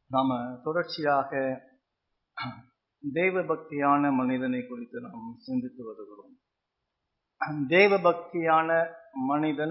நாம தொடர்ச்சியாக தேவ பக்தியான மனிதனை குறித்து நாம் சிந்தித்து வருகிறோம் தேவ பக்தியான மனிதன்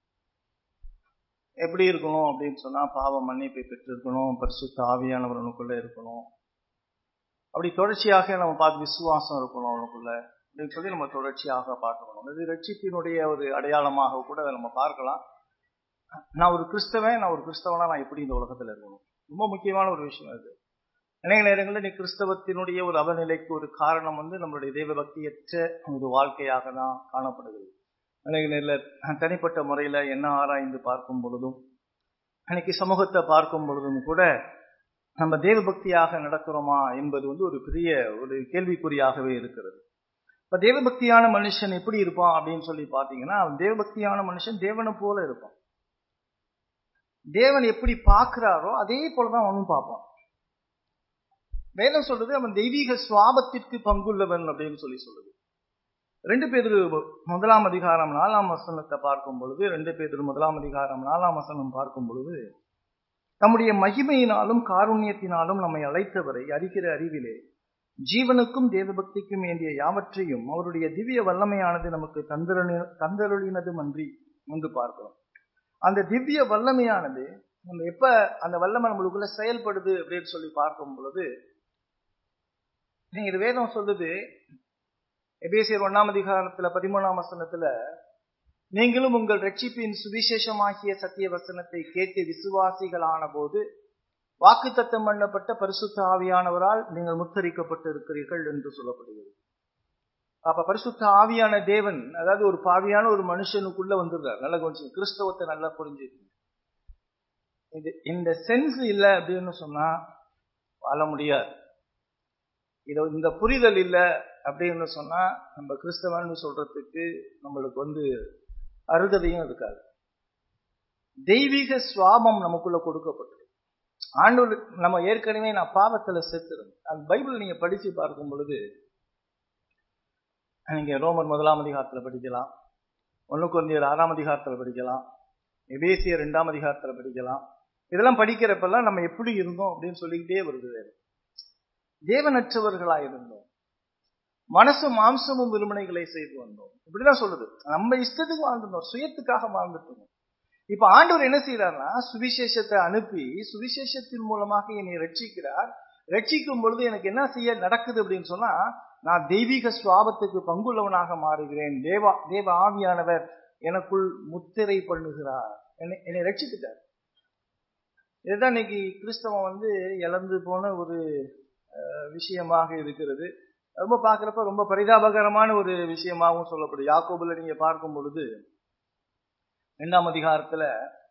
எப்படி இருக்கணும் அப்படின்னு சொன்னா பாவ மன்னிப்பை பெற்றிருக்கணும் பரிசுத்த ஆவியானவரனுக்குள்ள இருக்கணும் அப்படி தொடர்ச்சியாக நம்ம பார்த்து விசுவாசம் இருக்கணும் அவனுக்குள்ள அப்படின்னு சொல்லி நம்ம தொடர்ச்சியாக பார்க்கணும் இது ரட்சிப்பினுடைய ஒரு அடையாளமாக கூட அதை நம்ம பார்க்கலாம் நான் ஒரு கிறிஸ்தவன் நான் ஒரு கிறிஸ்தவனா நான் எப்படி இந்த உலகத்துல இருக்கணும் ரொம்ப முக்கியமான ஒரு விஷயம் அது அநேக நேரங்களில் நீ கிறிஸ்தவத்தினுடைய ஒரு அவநிலைக்கு ஒரு காரணம் வந்து நம்மளுடைய தெய்வ பக்தியற்ற ஒரு வாழ்க்கையாக தான் காணப்படுகிறது அநேக நேரில் தனிப்பட்ட முறையில என்ன ஆராய்ந்து பார்க்கும் பொழுதும் அன்னைக்கு சமூகத்தை பார்க்கும் பொழுதும் கூட நம்ம தேவ பக்தியாக நடக்கிறோமா என்பது வந்து ஒரு பெரிய ஒரு கேள்விக்குறியாகவே இருக்கிறது இப்ப தேவபக்தியான மனுஷன் எப்படி இருப்பான் அப்படின்னு சொல்லி பாத்தீங்கன்னா தேவபக்தியான மனுஷன் தேவனை போல இருப்பான் தேவன் எப்படி பார்க்கிறாரோ அதே போலதான் அவனும் பார்ப்பான் வேதம் சொல்றது அவன் தெய்வீக சுவாபத்திற்கு பங்குள்ளவன் அப்படின்னு சொல்லி சொல்லுது ரெண்டு பேர் முதலாம் அதிகாரம் நாலாம் வசனத்தை பார்க்கும் பொழுது ரெண்டு பேர் முதலாம் அதிகாரம் நாலாம் வசனம் பார்க்கும் பொழுது தம்முடைய மகிமையினாலும் காருண்யத்தினாலும் நம்மை அழைத்தவரை அறிகிற அறிவிலே ஜீவனுக்கும் தேவபக்திக்கும் வேண்டிய யாவற்றையும் அவருடைய திவ்ய வல்லமையானது நமக்கு தந்தருளி தந்தருளினதும் அன்றி என்று பார்க்கிறோம் அந்த திவ்ய வல்லமையானது நம்ம எப்ப அந்த வல்லமை நம்மளுக்குள்ள செயல்படுது அப்படின்னு சொல்லி பார்க்கும் பொழுது நீங்க இது வேதம் சொல்லுது எபேசியர் ஒன்னாம் அதிகாரத்துல பதிமூணாம் வசனத்துல நீங்களும் உங்கள் ரட்சிப்பின் சுவிசேஷமாகிய சத்திய வசனத்தை கேட்டு விசுவாசிகளான போது வாக்குத்தத்தம் பண்ணப்பட்ட பரிசுத்த ஆவியானவரால் நீங்கள் முத்தரிக்கப்பட்டு இருக்கிறீர்கள் என்று சொல்லப்படுகிறது அப்ப பரிசுத்த ஆவியான தேவன் அதாவது ஒரு பாவியான ஒரு மனுஷனுக்குள்ள வந்துடுறார் நல்லா கொஞ்சம் கிறிஸ்தவத்தை நல்லா புரிஞ்சுக்கணும் இது இந்த சென்ஸ் இல்லை அப்படின்னு சொன்னா வாழ முடியாது இது இந்த புரிதல் இல்லை அப்படின்னு சொன்னா நம்ம கிறிஸ்தவன் சொல்றதுக்கு நம்மளுக்கு வந்து அருகதையும் இருக்காது தெய்வீக சுவாபம் நமக்குள்ள கொடுக்கப்பட்டது ஆண்டு நம்ம ஏற்கனவே நான் பாவத்துல செத்துறேன் அந்த பைபிள் நீங்க படிச்சு பார்க்கும் பொழுது நீங்க ரோமர் முதலாம் அதிகாரத்துல படிக்கலாம் ஒன்னு கொஞ்சம் ஆறாம் அதிகாரத்துல படிக்கலாம் எபேசிய ரெண்டாம் அதிகாரத்துல படிக்கலாம் இதெல்லாம் படிக்கிறப்பெல்லாம் நம்ம எப்படி இருந்தோம் அப்படின்னு சொல்லிக்கிட்டே வருது தேவனற்றவர்களா இருந்தோம் மனசு மாம்சமும் விரும்பனைகளை செய்து வந்தோம் இப்படிதான் சொல்லுது நம்ம இஷ்டத்துக்கு வாழ்ந்துட்டோம் சுயத்துக்காக வாழ்ந்துட்டோம் இப்ப ஆண்டவர் என்ன செய்யறாருன்னா சுவிசேஷத்தை அனுப்பி சுவிசேஷத்தின் மூலமாக என்னை ரட்சிக்கிறார் ரட்சிக்கும் பொழுது எனக்கு என்ன செய்ய நடக்குது அப்படின்னு சொன்னா நான் தெய்வீக சுவாபத்துக்கு பங்குள்ளவனாக மாறுகிறேன் தேவா தேவ ஆவியானவர் எனக்குள் முத்திரை பண்ணுகிறார் என்னை என்னை ரட்சித்துட்டார் இதுதான் இன்னைக்கு கிறிஸ்தவம் வந்து இழந்து போன ஒரு விஷயமாக இருக்கிறது ரொம்ப பார்க்குறப்ப ரொம்ப பரிதாபகரமான ஒரு விஷயமாகவும் சொல்லப்படுது யாக்கோபுல நீங்க பார்க்கும் பொழுது ரெண்டாம் அதிகாரத்துல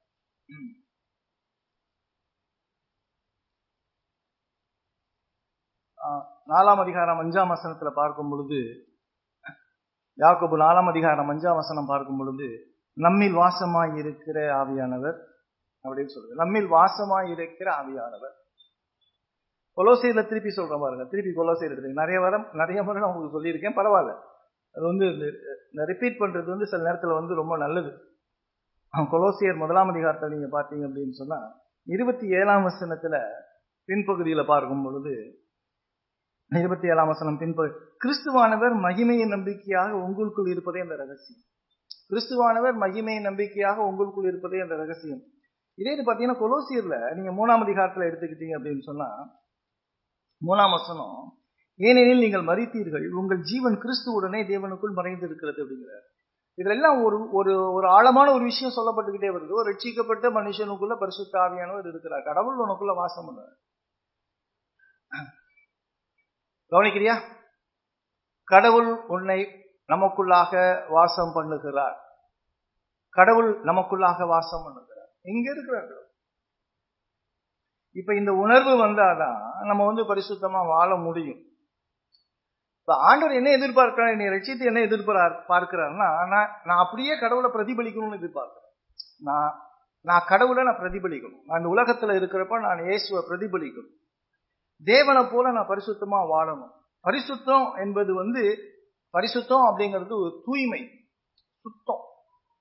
நாலாம் அதிகாரம் அஞ்சாம் வசனத்துல பார்க்கும் பொழுது யாக்கோபு நாலாம் அதிகாரம் அஞ்சாம் வசனம் பார்க்கும் பொழுது நம்மில் வாசமாய் இருக்கிற ஆவியானவர் அப்படின்னு சொல்லுது நம்மில் வாசமாய் இருக்கிற ஆவியானவர் கொலோசையில திருப்பி சொல்றேன் பாருங்க திருப்பி கொலோசையில் எடுத்துருங்க நிறைய வரம் நிறைய முறை நான் உங்களுக்கு சொல்லியிருக்கேன் பரவாயில்ல அது வந்து ரிப்பீட் பண்றது வந்து சில நேரத்துல வந்து ரொம்ப நல்லது கொலோசியர் முதலாம் அதிகாரத்தை நீங்க பார்த்தீங்க அப்படின்னு சொன்னா இருபத்தி ஏழாம் வசனத்துல பின்பகுதியில பார்க்கும் பொழுது இருபத்தி ஏழாம் வசனம் பின்பகு கிறிஸ்துவானவர் மகிமையின் நம்பிக்கையாக உங்களுக்குள் இருப்பதே அந்த ரகசியம் கிறிஸ்துவானவர் மகிமையின் நம்பிக்கையாக உங்களுக்குள் இருப்பதே அந்த ரகசியம் இதே இது பாத்தீங்கன்னா கொலோசியர்ல நீங்க மூணாம் அதிகாரத்துல எடுத்துக்கிட்டீங்க அப்படின்னு சொன்னா மூணாம் வசனம் ஏனெனில் நீங்கள் மறித்தீர்கள் உங்கள் ஜீவன் கிறிஸ்துவுடனே தேவனுக்குள் மறைந்து இருக்கிறது அப்படிங்கிறார் இதுல எல்லாம் ஒரு ஒரு ஒரு ஆழமான ஒரு விஷயம் சொல்லப்பட்டுக்கிட்டே வருது ஒரு ரட்சிக்கப்பட்ட மனுஷனுக்குள்ள பரிசுத்த ஆவியானவர் இருக்கிறார் கடவுள் உனக்குள்ள வாசம் பண்ணார் கவனிக்கிறியா கடவுள் உன்னை நமக்குள்ளாக வாசம் பண்ணுகிறார் கடவுள் நமக்குள்ளாக வாசம் பண்ணுகிறார் எங்க இருக்கிறார் இப்ப இந்த உணர்வு வந்தாதான் நம்ம வந்து பரிசுத்தமா வாழ முடியும் இப்ப ஆண்டவர் என்ன எதிர்பார்க்கிறார் என்னை ரட்சித்து என்ன எதிர்பார் பார்க்கிறாருன்னா நான் நான் அப்படியே கடவுளை பிரதிபலிக்கணும்னு எதிர்பார்க்கிறேன் நான் நான் கடவுளை நான் பிரதிபலிக்கணும் நான் இந்த உலகத்துல இருக்கிறப்ப நான் இயேசுவை பிரதிபலிக்கணும் தேவனை போல நான் பரிசுத்தமா வாழணும் பரிசுத்தம் என்பது வந்து பரிசுத்தம் அப்படிங்கிறது ஒரு தூய்மை சுத்தம்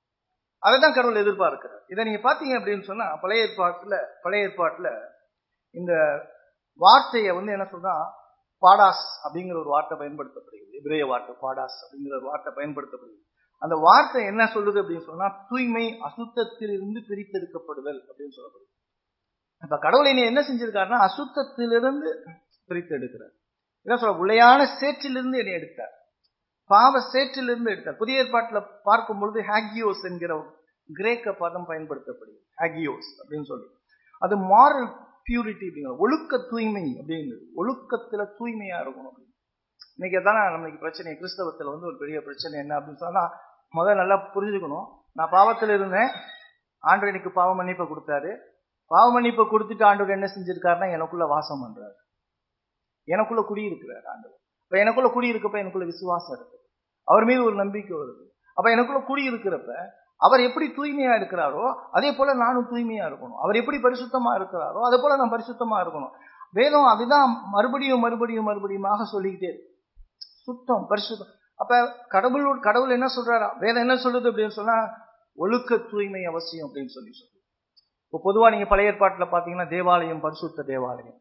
அதை தான் கடவுள் எதிர்பார்க்கிறார் இதை நீங்க பாத்தீங்க அப்படின்னு சொன்னா பழைய ஏற்பாட்டுல பழைய ஏற்பாட்டுல இந்த வார்த்தையை வந்து என்ன சொல்றா பாடாஸ் அப்படிங்கிற ஒரு வார்த்தை பயன்படுத்தப்படுகிறது இப்ரேய வார்த்தை பாடாஸ் அப்படிங்கிற ஒரு வார்த்தை பயன்படுத்தப்படுகிறது அந்த வார்த்தை என்ன சொல்லுது அப்படின்னு சொன்னா தூய்மை அசுத்தத்திலிருந்து பிரித்தெடுக்கப்படுதல் அப்படின்னு சொல்லப்படுது இப்ப கடவுளை நீ என்ன செஞ்சிருக்காருன்னா அசுத்தத்திலிருந்து பிரித்தெடுக்கிறார் என்ன சொல்ற உளையான சேற்றிலிருந்து என்னை எடுத்தார் பாவ சேற்றிலிருந்து எடுத்தார் புதிய ஏற்பாட்டில் பார்க்கும் பொழுது ஹாகியோஸ் என்கிற கிரேக்க பதம் பயன்படுத்தப்படுது ஹாகியோஸ் அப்படின்னு சொல்லி அது மாரல் பியூரிட்டி அப்படிங்கிற ஒழுக்க தூய்மை அப்படிங்கிறது ஒழுக்கத்துல தூய்மையா இருக்கணும் அப்படின்னு இன்னைக்கு தானே நம்மளுக்கு பிரச்சனை கிறிஸ்தவத்துல வந்து ஒரு பெரிய பிரச்சனை என்ன அப்படின்னு சொன்னா முதல்ல நல்லா புரிஞ்சுக்கணும் நான் பாவத்தில் இருந்தேன் ஆண்டு எனக்கு பாவ மன்னிப்பை கொடுத்தாரு பாவ மன்னிப்பை கொடுத்துட்டு ஆண்டவர் என்ன செஞ்சிருக்காருன்னா எனக்குள்ள வாசம் பண்றாரு எனக்குள்ள குடியிருக்கிறார் ஆண்டவர் இப்ப எனக்குள்ள குடியிருக்கப்ப எனக்குள்ள விசுவாசம் இருக்கு அவர் மீது ஒரு நம்பிக்கை வருது அப்ப எனக்குள்ள குடியிருக்கிறப்ப அவர் எப்படி தூய்மையா இருக்கிறாரோ அதே போல நானும் தூய்மையா இருக்கணும் அவர் எப்படி பரிசுத்தமா இருக்கிறாரோ அதே போல நான் பரிசுத்தமா இருக்கணும் வேதம் அதுதான் மறுபடியும் மறுபடியும் மறுபடியுமாக சொல்லிக்கிட்டே இருக்கு சுத்தம் பரிசுத்தம் அப்ப கடவுள் கடவுள் என்ன சொல்றாரா வேதம் என்ன சொல்லுது அப்படின்னு சொன்னா ஒழுக்க தூய்மை அவசியம் அப்படின்னு சொல்லி சொல்லுது இப்போ பொதுவா நீங்க பழைய ஏற்பாட்டுல பாத்தீங்கன்னா தேவாலயம் பரிசுத்த தேவாலயம்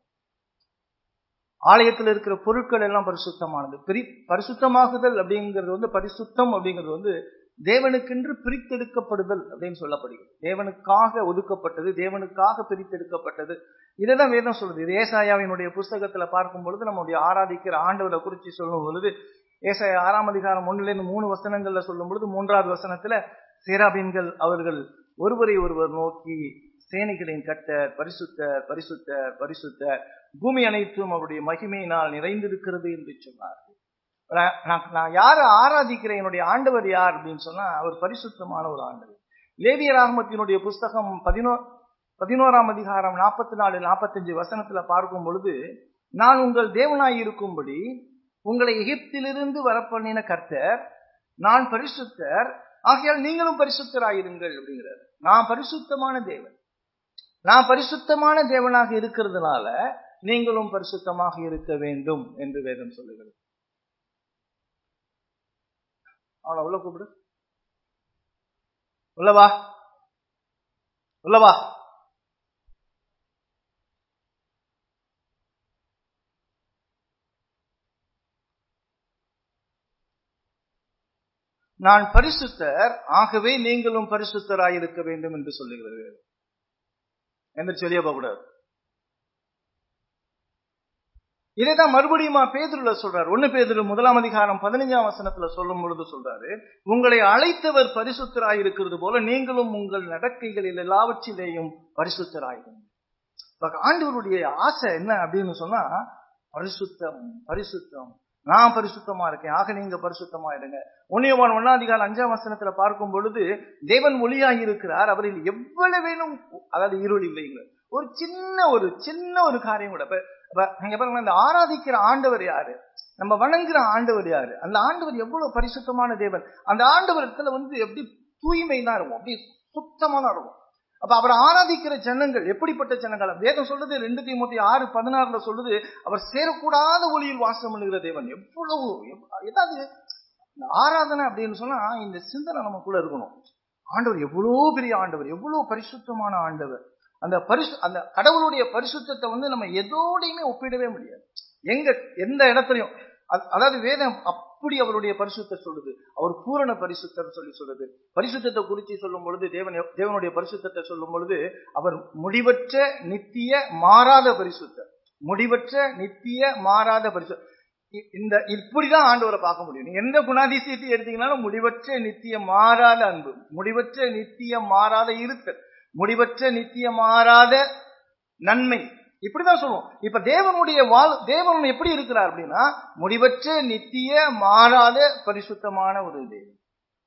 ஆலயத்தில் இருக்கிற பொருட்கள் எல்லாம் பரிசுத்தமானது பெரி பரிசுத்தமாகுதல் அப்படிங்கிறது வந்து பரிசுத்தம் அப்படிங்கிறது வந்து தேவனுக்கென்று பிரித்தெடுக்கப்படுதல் அப்படின்னு சொல்லப்படுகிறது தேவனுக்காக ஒதுக்கப்பட்டது தேவனுக்காக பிரித்தெடுக்கப்பட்டது இதைதான் வேதம் சொல்லுது இது ஏசாயாவினுடைய புஸ்தகத்துல பார்க்கும் பொழுது நம்முடைய ஆராதிக்கிற ஆண்டவரை குறித்து சொல்லும் பொழுது ஏசாயா ஆறாம் அதிகாரம் ஒண்ணுல இருந்து மூணு வசனங்கள்ல சொல்லும் பொழுது மூன்றாவது வசனத்துல சேராபீன்கள் அவர்கள் ஒருவரை ஒருவர் நோக்கி சேனைகளின் கட்டர் பரிசுத்தர் பரிசுத்தர் பரிசுத்தர் பூமி அனைத்தும் அவருடைய மகிமையினால் நிறைந்திருக்கிறது என்று சொன்னார் நான் யாரை ஆராதிக்கிறேன் என்னுடைய ஆண்டவர் யார் அப்படின்னு சொன்னா அவர் பரிசுத்தமான ஒரு ஆண்டவர் லேவியர் ஆகமத்தினுடைய புஸ்தகம் பதினோ பதினோராம் அதிகாரம் நாற்பத்தி நாலு நாற்பத்தஞ்சு வசனத்துல பார்க்கும் பொழுது நான் உங்கள் தேவனாய் இருக்கும்படி உங்களை எகிப்திலிருந்து வரப்பண்ணின கர்த்தர் நான் பரிசுத்தர் ஆகையால் நீங்களும் பரிசுத்தராயிருங்கள் அப்படிங்கிறார் நான் பரிசுத்தமான தேவன் நான் பரிசுத்தமான தேவனாக இருக்கிறதுனால நீங்களும் பரிசுத்தமாக இருக்க வேண்டும் என்று வேதம் சொல்லுகிறது அவனை உள்ள கூப்பிடு உள்ளவா உள்ளவா நான் பரிசுத்தர் ஆகவே நீங்களும் பரிசுத்தராய் இருக்க வேண்டும் என்று சொல்லுகிறது என்று சொல்லிய போகக்கூடாது இதைதான் மறுபடியும் பேதுருல சொல்றாரு ஒண்ணு பேதுரு முதலாம் அதிகாரம் பதினஞ்சாம் வசனத்துல சொல்லும் பொழுது சொல்றாரு உங்களை அழைத்தவர் பரிசுத்தராய் இருக்கிறது போல நீங்களும் உங்கள் நடக்கைகளில் எல்லாவற்றிலேயும் பரிசுத்தராயிருங்க ஆண்டவருடைய ஆசை என்ன அப்படின்னு சொன்னா பரிசுத்தம் பரிசுத்தம் நான் பரிசுத்தமா இருக்கேன் ஆக நீங்க பரிசுத்தமா இருங்க ஒன்னியவான் ஒன்னாதிகால அஞ்சாம் வசனத்துல பார்க்கும் பொழுது தேவன் ஒளியாகி இருக்கிறார் அவரில் எவ்வளவு வேணும் அதாவது இருள் இல்லைங்க ஒரு சின்ன ஒரு சின்ன ஒரு காரியம் கூட நீங்க பாருங்க இந்த ஆராதிக்கிற ஆண்டவர் யாரு நம்ம வணங்குற ஆண்டவர் யாரு அந்த ஆண்டவர் எவ்வளவு பரிசுத்தமான தேவன் அந்த ஆண்டவரத்துல வந்து எப்படி தூய்மை தான் இருக்கும் அப்படி சுத்தமா தான் இருக்கும் அப்ப அவர் ஆராதிக்கிற ஜனங்கள் எப்படிப்பட்ட ஜனங்கள் வேதம் சொல்றது ரெண்டு தீமூத்தி ஆறு பதினாறுல சொல்லுது அவர் சேரக்கூடாத ஒளியில் வாசம் பண்ணுகிற தேவன் எவ்வளவு ஏதாவது ஆராதனை அப்படின்னு சொன்னா இந்த சிந்தனை நமக்குள்ள இருக்கணும் ஆண்டவர் எவ்வளவு பெரிய ஆண்டவர் எவ்வளவு பரிசுத்தமான ஆண்டவர் அந்த பரிசு அந்த கடவுளுடைய பரிசுத்தத்தை வந்து நம்ம எதோடையுமே ஒப்பிடவே முடியாது எங்க எந்த இடத்துலையும் அதாவது வேதம் அப்படி அவருடைய பரிசுத்த சொல்லுது அவர் பூரண பரிசுத்தம் சொல்லி சொல்லுது பரிசுத்தத்தை குறித்து சொல்லும் பொழுது தேவன் தேவனுடைய பரிசுத்தத்தை சொல்லும் பொழுது அவர் முடிவற்ற நித்திய மாறாத பரிசுத்தர் முடிவற்ற நித்திய மாறாத பரிசு இந்த இப்படிதான் ஆண்டவரை பார்க்க முடியும் நீங்க எந்த குணாதிசயத்தை எடுத்தீங்கன்னாலும் முடிவற்ற நித்திய மாறாத அன்பு முடிவற்ற நித்திய மாறாத இருத்தல் முடிவற்ற நித்திய மாறாத நன்மை இப்படிதான் சொல்லுவோம் இப்ப தேவனுடைய வாழ் தேவன் எப்படி இருக்கிறார் அப்படின்னா முடிவற்ற நித்திய மாறாத பரிசுத்தமான ஒரு தேவன்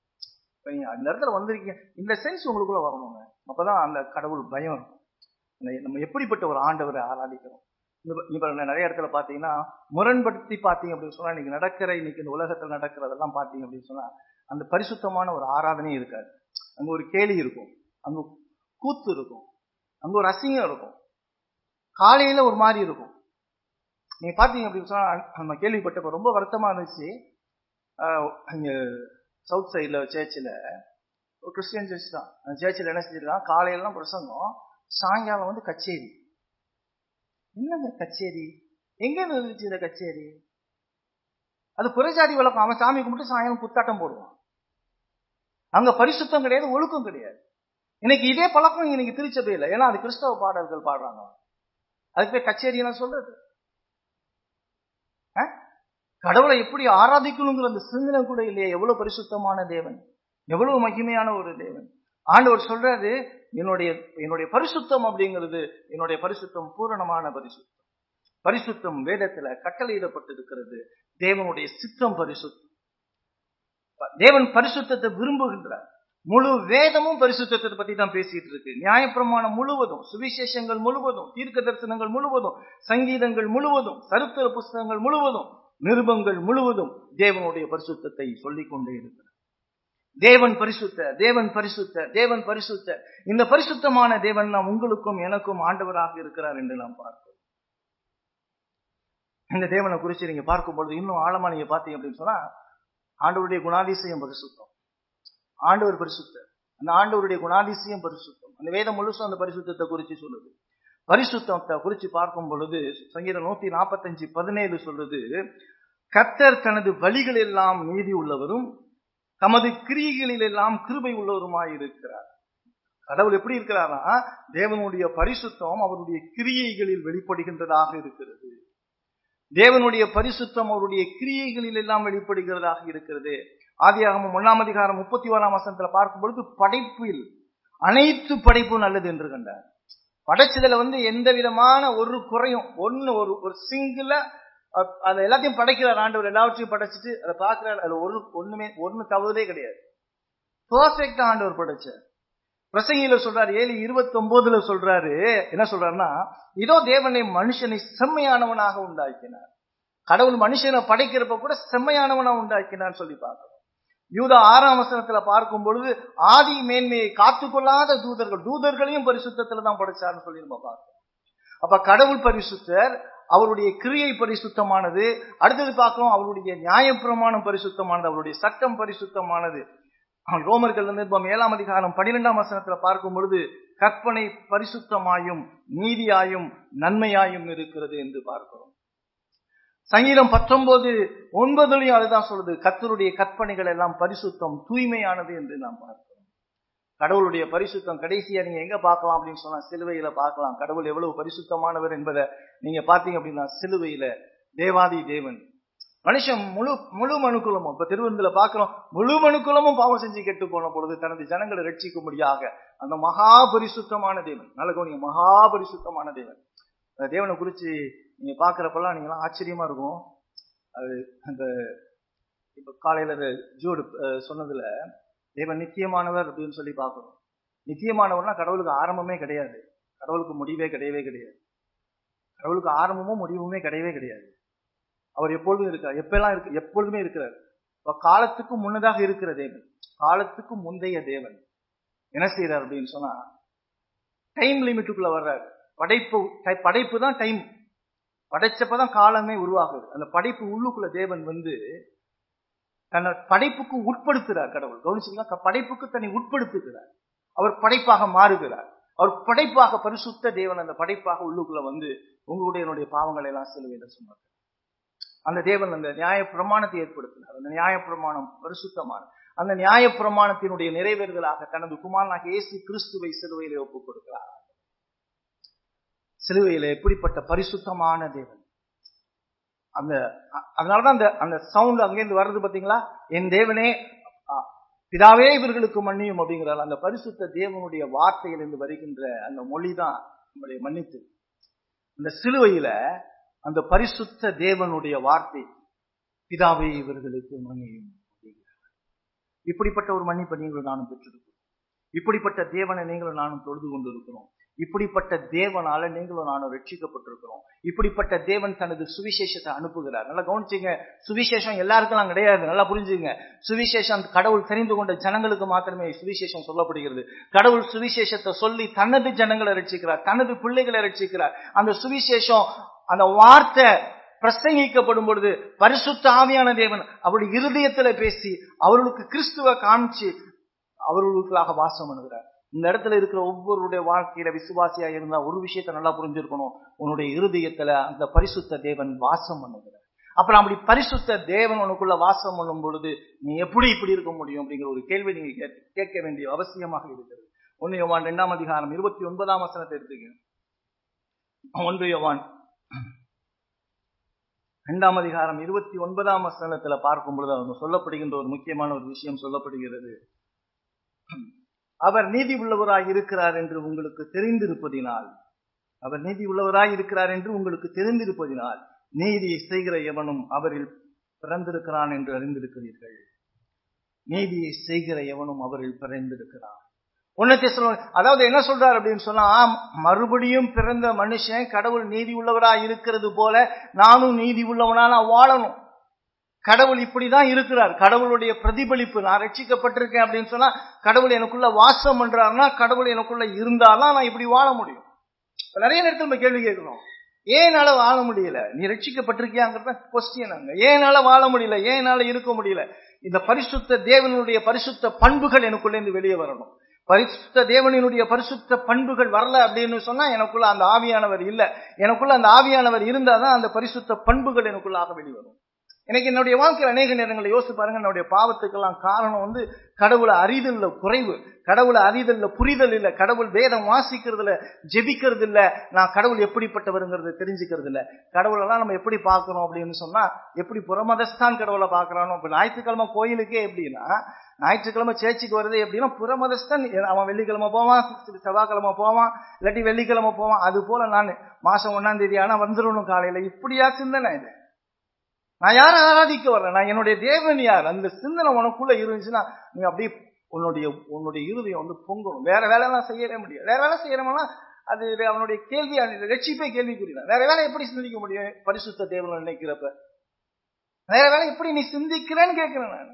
அந்த இடத்துல வந்திருக்கீங்க இந்த சென்ஸ் உங்களுக்குள்ள வரணுங்க அப்பதான் அந்த கடவுள் பயம் இருக்கும் நம்ம எப்படிப்பட்ட ஒரு ஆண்டவரை ஆராதிக்கிறோம் இப்ப நிறைய இடத்துல பாத்தீங்கன்னா முரண்படுத்தி பாத்தீங்க அப்படின்னு சொன்னா இன்னைக்கு நடக்கிற இன்னைக்கு இந்த உலகத்துல நடக்கிறதெல்லாம் பாத்தீங்க அப்படின்னு சொன்னா அந்த பரிசுத்தமான ஒரு ஆராதனையும் இருக்காது அங்க ஒரு கேலி இருக்கும் அங்க கூத்து இருக்கும் அங்க ஒரு அசிங்கம் இருக்கும் காலையில ஒரு மாதிரி இருக்கும் நீங்க பாத்தீங்க அப்படின்னு சொன்னா நம்ம கேள்விப்பட்டப்ப ரொம்ப வருத்தமா இருந்துச்சு இங்க சவுத் சைட்ல சேர்ச்சில் ஒரு கிறிஸ்டியன் சர்ச் தான் அந்த சேர்ச்சில் என்ன செஞ்சிருக்காங்க காலையிலாம் பிரசங்கம் சாயங்காலம் வந்து கச்சேரி என்னங்க கச்சேரி எங்க இருந்துச்சு இந்த கச்சேரி அது புறஜாதி வழக்கம் அவன் சாமி கும்பிட்டு சாயம் குத்தாட்டம் போடுவான் அங்க பரிசுத்தம் கிடையாது ஒழுக்கம் கிடையாது இன்னைக்கு இதே பழக்கம் இன்னைக்கு திருச்சபையில் ஏன்னா அது கிறிஸ்தவ பாடல்கள் பாடுறாங்க அதுக்கு போய் கச்சேரி நான் சொல்றது கடவுளை எப்படி ஆராதிக்கணுங்கிற அந்த சிந்தனை கூட இல்லையா எவ்வளவு பரிசுத்தமான தேவன் எவ்வளவு மகிமையான ஒரு தேவன் ஆண்டவர் சொல்றாரு என்னுடைய என்னுடைய பரிசுத்தம் அப்படிங்கிறது என்னுடைய பரிசுத்தம் பூரணமான பரிசுத்தம் பரிசுத்தம் வேதத்துல கட்டளையிடப்பட்டிருக்கிறது தேவனுடைய சித்தம் பரிசுத்தம் தேவன் பரிசுத்தத்தை விரும்புகின்றார் முழு வேதமும் பரிசுத்தத்தை பத்தி தான் பேசிட்டு இருக்கு நியாயப்பிரமாணம் முழுவதும் சுவிசேஷங்கள் முழுவதும் தீர்க்க தரிசனங்கள் முழுவதும் சங்கீதங்கள் முழுவதும் சரித்திர புஸ்தகங்கள் முழுவதும் நிருபங்கள் முழுவதும் தேவனுடைய பரிசுத்தத்தை சொல்லிக் கொண்டே இருக்கிறார் தேவன் பரிசுத்த தேவன் பரிசுத்த தேவன் பரிசுத்த இந்த பரிசுத்தமான தேவன் நாம் உங்களுக்கும் எனக்கும் ஆண்டவராக இருக்கிறார் என்று நாம் பார்க்கிறோம் இந்த தேவனை குறித்து நீங்க பார்க்கும்பொழுது இன்னும் ஆழமா நீங்க பாத்தீங்க அப்படின்னு சொன்னா ஆண்டவருடைய குணாதிசயம் பரிசுத்தம் ஆண்டவர் பரிசுத்தர் அந்த ஆண்டவருடைய குணாதிசயம் பரிசுத்தம் அந்த வேதம் முழுசும் அந்த பரிசுத்தத்தை குறித்து சொல்லுது பரிசுத்தத்தை குறித்து பார்க்கும் பொழுது சங்கீதம் நூத்தி நாற்பத்தஞ்சு பதினேழு சொல்றது கத்தர் தனது வழிகள் எல்லாம் நீதி உள்ளவரும் தமது கிரியைகளில் எல்லாம் கிருபை உள்ளவருமாய் இருக்கிறார் கடவுள் எப்படி இருக்கிறாரா தேவனுடைய பரிசுத்தம் அவருடைய கிரியைகளில் வெளிப்படுகின்றதாக இருக்கிறது தேவனுடைய பரிசுத்தம் அவருடைய கிரியைகளில் எல்லாம் வெளிப்படுகிறதாக இருக்கிறது ஆதியாகமம் ஒன்னாம் அதிகாரம் முப்பத்தி ஓராம் வசனத்துல பார்க்கும் பொழுது படைப்பில் அனைத்து படைப்பும் நல்லது என்று கண்டார் படைச்சதுல வந்து எந்த விதமான ஒரு குறையும் ஒன்னு ஒரு ஒரு சிங்கிள அதை எல்லாத்தையும் படைக்கிறார் ஆண்டவர் எல்லாவற்றையும் படைச்சிட்டு அதை பார்க்கிறார் அதுல ஒரு ஒண்ணுமே ஒண்ணு தவறுதே கிடையாது பர்ஃபெக்டா ஆண்டவர் படைச்சார் பிரசங்கியில சொல்றாரு ஏழு இருபத்தி ஒன்பதுல சொல்றாரு என்ன சொல்றாருன்னா இதோ தேவனை மனுஷனை செம்மையானவனாக உண்டாக்கினார் கடவுள் மனுஷனை படைக்கிறப்ப கூட செம்மையானவனா உண்டாக்கினார் சொல்லி பார்க்கிறோம் யூத ஆறாம் வசனத்துல பார்க்கும் பொழுது ஆதி மேன்மையை காத்துக்கொள்ளாத தூதர்கள் தூதர்களையும் பரிசுத்தத்துல தான் படைச்சார்னு சொல்லி நம்ம பார்க்கிறோம் அப்ப கடவுள் பரிசுத்தர் அவருடைய கிரியை பரிசுத்தமானது அடுத்தது பார்க்கிறோம் அவருடைய நியாயப்பிரமாணம் பரிசுத்தமானது அவருடைய சட்டம் பரிசுத்தமானது ரோமர்கள் நிருபம் ஏழாம் அதிகாரம் பன்னிரெண்டாம் வசனத்துல பார்க்கும் பொழுது கற்பனை பரிசுத்தமாயும் நீதியாயும் நன்மையாயும் இருக்கிறது என்று பார்க்கிறோம் சங்கீதம் பத்தொன்பது ஒன்பதுலையும் அதுதான் சொல்லுது கத்தருடைய கற்பனைகள் எல்லாம் பரிசுத்தம் தூய்மையானது என்று நாம் பார்க்கிறோம் கடவுளுடைய பரிசுத்தம் கடைசியா நீங்க எங்க பார்க்கலாம் அப்படின்னு சொன்னா சிலுவையில பார்க்கலாம் கடவுள் எவ்வளவு பரிசுத்தமானவர் என்பதை நீங்க பாத்தீங்க அப்படின்னா சிலுவையில தேவாதி தேவன் மனுஷன் முழு முழு மனுக்குலமும் இப்ப திருவந்தில பாக்குறோம் முழு மனுக்குலமும் பாவம் செஞ்சு கெட்டு போன பொழுது தனது ஜனங்களை ரட்சிக்கும்படியாக அந்த மகா பரிசுத்தமான தேவன் நல்ல கவனிங்க மகா பரிசுத்தமான தேவன் அந்த தேவனை குறிச்சு நீங்க பாக்குறப்பெல்லாம் நீங்களாம் ஆச்சரியமா இருக்கும் அது அந்த இப்ப காலையில ஜூடு சொன்னதுல தேவன் நித்தியமானவர் அப்படின்னு சொல்லி பார்க்கணும் நித்தியமானவர்னா கடவுளுக்கு ஆரம்பமே கிடையாது கடவுளுக்கு முடிவே கிடையவே கிடையாது கடவுளுக்கு ஆரம்பமும் முடிவுமே கிடையவே கிடையாது அவர் எப்பொழுதும் இருக்கார் எப்பெல்லாம் இருக்கு எப்பொழுதுமே இருக்கிறார் இப்ப காலத்துக்கு முன்னதாக இருக்கிற தேவன் காலத்துக்கு முந்தைய தேவன் என்ன செய்யறார் அப்படின்னு சொன்னா டைம் லிமிட்டுக்குள்ள வர்றாரு படைப்பு படைப்பு தான் டைம் படைச்சப்பதான் காலமே உருவாகுது அந்த படைப்பு உள்ளுக்குள்ள தேவன் வந்து தன்னை படைப்புக்கு உட்படுத்துறார் கடவுள் கவனிச்சீங்களா படைப்புக்கு தன்னை உட்படுத்துகிறார் அவர் படைப்பாக மாறுகிறார் அவர் படைப்பாக பரிசுத்த தேவன் அந்த படைப்பாக உள்ளுக்குள்ள வந்து உங்களுடைய என்னுடைய பாவங்களை எல்லாம் சிலுவையில சொன்னார் அந்த தேவன் அந்த நியாய பிரமாணத்தை ஏற்படுத்தினார் அந்த நியாய பிரமாணம் பரிசுத்தமான அந்த நியாய பிரமாணத்தினுடைய நிறைவேறுதலாக தனது குமாரனாக இயேசு கிறிஸ்துவை சிலுவையிலே ஒப்புக் கொடுக்கிறார் சிலுவையில எப்படிப்பட்ட பரிசுத்தமான தேவன் அந்த அதனாலதான் அந்த அந்த சவுண்ட் அங்கேருந்து வர்றது பாத்தீங்களா என் தேவனே பிதாவே இவர்களுக்கு மன்னியும் அப்படிங்கிறார் அந்த பரிசுத்த தேவனுடைய வார்த்தையிலிருந்து வருகின்ற அந்த மொழி தான் நம்முடைய மன்னித்து அந்த சிலுவையில அந்த பரிசுத்த தேவனுடைய வார்த்தை பிதாவே இவர்களுக்கு மன்னியும் இப்படிப்பட்ட ஒரு மன்னிப்பை நீங்களும் நானும் பெற்றிருக்கிறோம் இப்படிப்பட்ட தேவனை நீங்களும் நானும் தொழுது கொண்டிருக்கிறோம் இப்படிப்பட்ட தேவனால நீங்களும் நானும் ரட்சிக்கப்பட்டிருக்கிறோம் இப்படிப்பட்ட தேவன் தனது சுவிசேஷத்தை அனுப்புகிறார் நல்லா கவனிச்சுங்க சுவிசேஷம் எல்லாருக்கும் கிடையாது நல்லா புரிஞ்சுங்க சுவிசேஷம் கடவுள் தெரிந்து கொண்ட ஜனங்களுக்கு மாத்திரமே சுவிசேஷம் சொல்லப்படுகிறது கடவுள் சுவிசேஷத்தை சொல்லி தனது ஜனங்களை ரட்சிக்கிறார் தனது பிள்ளைகளை ரட்சிக்கிறார் அந்த சுவிசேஷம் அந்த வார்த்தை பிரசங்கிக்கப்படும் பொழுது பரிசுத்த ஆவியான தேவன் அவருடைய இருதயத்துல பேசி அவர்களுக்கு கிறிஸ்துவ காமிச்சு அவர்களுக்காக வாசம் பண்ணுகிறார் இந்த இடத்துல இருக்கிற ஒவ்வொருடைய வாழ்க்கையில விசுவாசியா இருந்தா ஒரு விஷயத்த நல்லா புரிஞ்சிருக்கணும் உன்னுடைய இருதயத்துல அந்த பரிசுத்த தேவன் வாசம் பண்ணுகிறார் அப்புறம் அப்படி பரிசுத்த தேவன் உனக்குள்ள வாசம் பண்ணும் பொழுது நீ எப்படி இப்படி இருக்க முடியும் அப்படிங்கிற ஒரு கேள்வி நீங்க கேட்க- கேட்க வேண்டிய அவசியமாக இருக்கிறது ஒன்னு யோவான் இரண்டாம் அதிகாரம் இருபத்தி ஒன்பதாம் வசனத்தை எடுத்துக்க ஒன்று யோவான் இரண்டாம் அதிகாரம் இருபத்தி ஒன்பதாம் வசனத்துல பார்க்கும் பொழுது அவங்க சொல்லப்படுகின்ற ஒரு முக்கியமான ஒரு விஷயம் சொல்லப்படுகிறது அவர் நீதி உள்ளவராய் இருக்கிறார் என்று உங்களுக்கு தெரிந்திருப்பதினால் அவர் நீதி உள்ளவராய் இருக்கிறார் என்று உங்களுக்கு தெரிந்திருப்பதினால் நீதியை செய்கிற எவனும் அவரில் பிறந்திருக்கிறான் என்று அறிந்திருக்கிறீர்கள் நீதியை செய்கிற எவனும் அவரில் பிறந்திருக்கிறான் உன்னத்தை சொல்ல அதாவது என்ன சொல்றார் அப்படின்னு சொன்னா ஆம், மறுபடியும் பிறந்த மனுஷன் கடவுள் நீதி உள்ளவராய் இருக்கிறது போல நானும் நீதி உள்ளவனா நான் வாழணும் கடவுள் இப்படிதான் இருக்கிறார் கடவுளுடைய பிரதிபலிப்பு நான் ரட்சிக்கப்பட்டிருக்கேன் அப்படின்னு சொன்னா கடவுள் எனக்குள்ள வாசம் பண்றாருன்னா கடவுள் எனக்குள்ள இருந்தாதான் நான் இப்படி வாழ முடியும் இப்ப நிறைய நேரத்தில் நம்ம கேள்வி கேட்கிறோம் ஏனால வாழ முடியல நீ ரட்சிக்கப்பட்டிருக்கியாங்கிறத கொஸ்டின் அங்க ஏனால வாழ முடியல ஏனால இருக்க முடியல இந்த பரிசுத்த தேவனுடைய பரிசுத்த பண்புகள் எனக்குள்ள இருந்து வெளியே வரணும் பரிசுத்த தேவனினுடைய பரிசுத்த பண்புகள் வரல அப்படின்னு சொன்னா எனக்குள்ள அந்த ஆவியானவர் இல்ல எனக்குள்ள அந்த ஆவியானவர் இருந்தாதான் அந்த பரிசுத்த பண்புகள் எனக்குள்ளாக வெளிவரும் எனக்கு என்னுடைய வாழ்க்கையில் அநேக நேரங்களை யோசிச்சு பாருங்க என்னுடைய பாவத்துக்கெல்லாம் காரணம் வந்து கடவுளை அறிதல்ல குறைவு கடவுளை அறிதல்ல புரிதல் இல்ல கடவுள் வேதம் வாசிக்கிறதுல ஜெபிக்கிறது இல்ல நான் கடவுள் எப்படிப்பட்டவருங்கிறத தெரிஞ்சுக்கிறது இல்ல கடவுளெல்லாம் நம்ம எப்படி பார்க்கிறோம் அப்படின்னு சொன்னா எப்படி புறமதஸ்தான் கடவுளை பார்க்கறானோ இப்ப ஞாயிற்றுக்கிழமை கோயிலுக்கே எப்படின்னா ஞாயிற்றுக்கிழமை சேர்ச்சுக்கு வருது எப்படின்னா புறமதஸ்தான் அவன் வெள்ளிக்கிழமை போவான் செவ்வாய்க்கிழமை போவான் இல்லாட்டி வெள்ளிக்கிழமை போவான் அது போல நான் மாசம் ஒன்னாம் தேதி ஆனா வந்துடணும் காலையில இப்படியா சிந்தனை இது நான் யாரை ஆராதிக்க வரேன் நான் என்னுடைய தேவன் யார் அந்த சிந்தனை உனக்குள்ள இருந்துச்சுன்னா நீ அப்படியே உன்னுடைய உன்னுடைய இருதயம் வந்து பொங்கணும் வேற வேலைலாம் செய்யவே முடியாது வேற வேலை செய்யறோம்னா அது அவனுடைய கேள்வி அது ரட்சிப்பே கேள்விக்குறிதான் வேற வேலை எப்படி சிந்திக்க முடியும் பரிசுத்த தேவன் நினைக்கிறப்ப வேற வேலை எப்படி நீ சிந்திக்கிறேன்னு கேட்கிறேன் நான்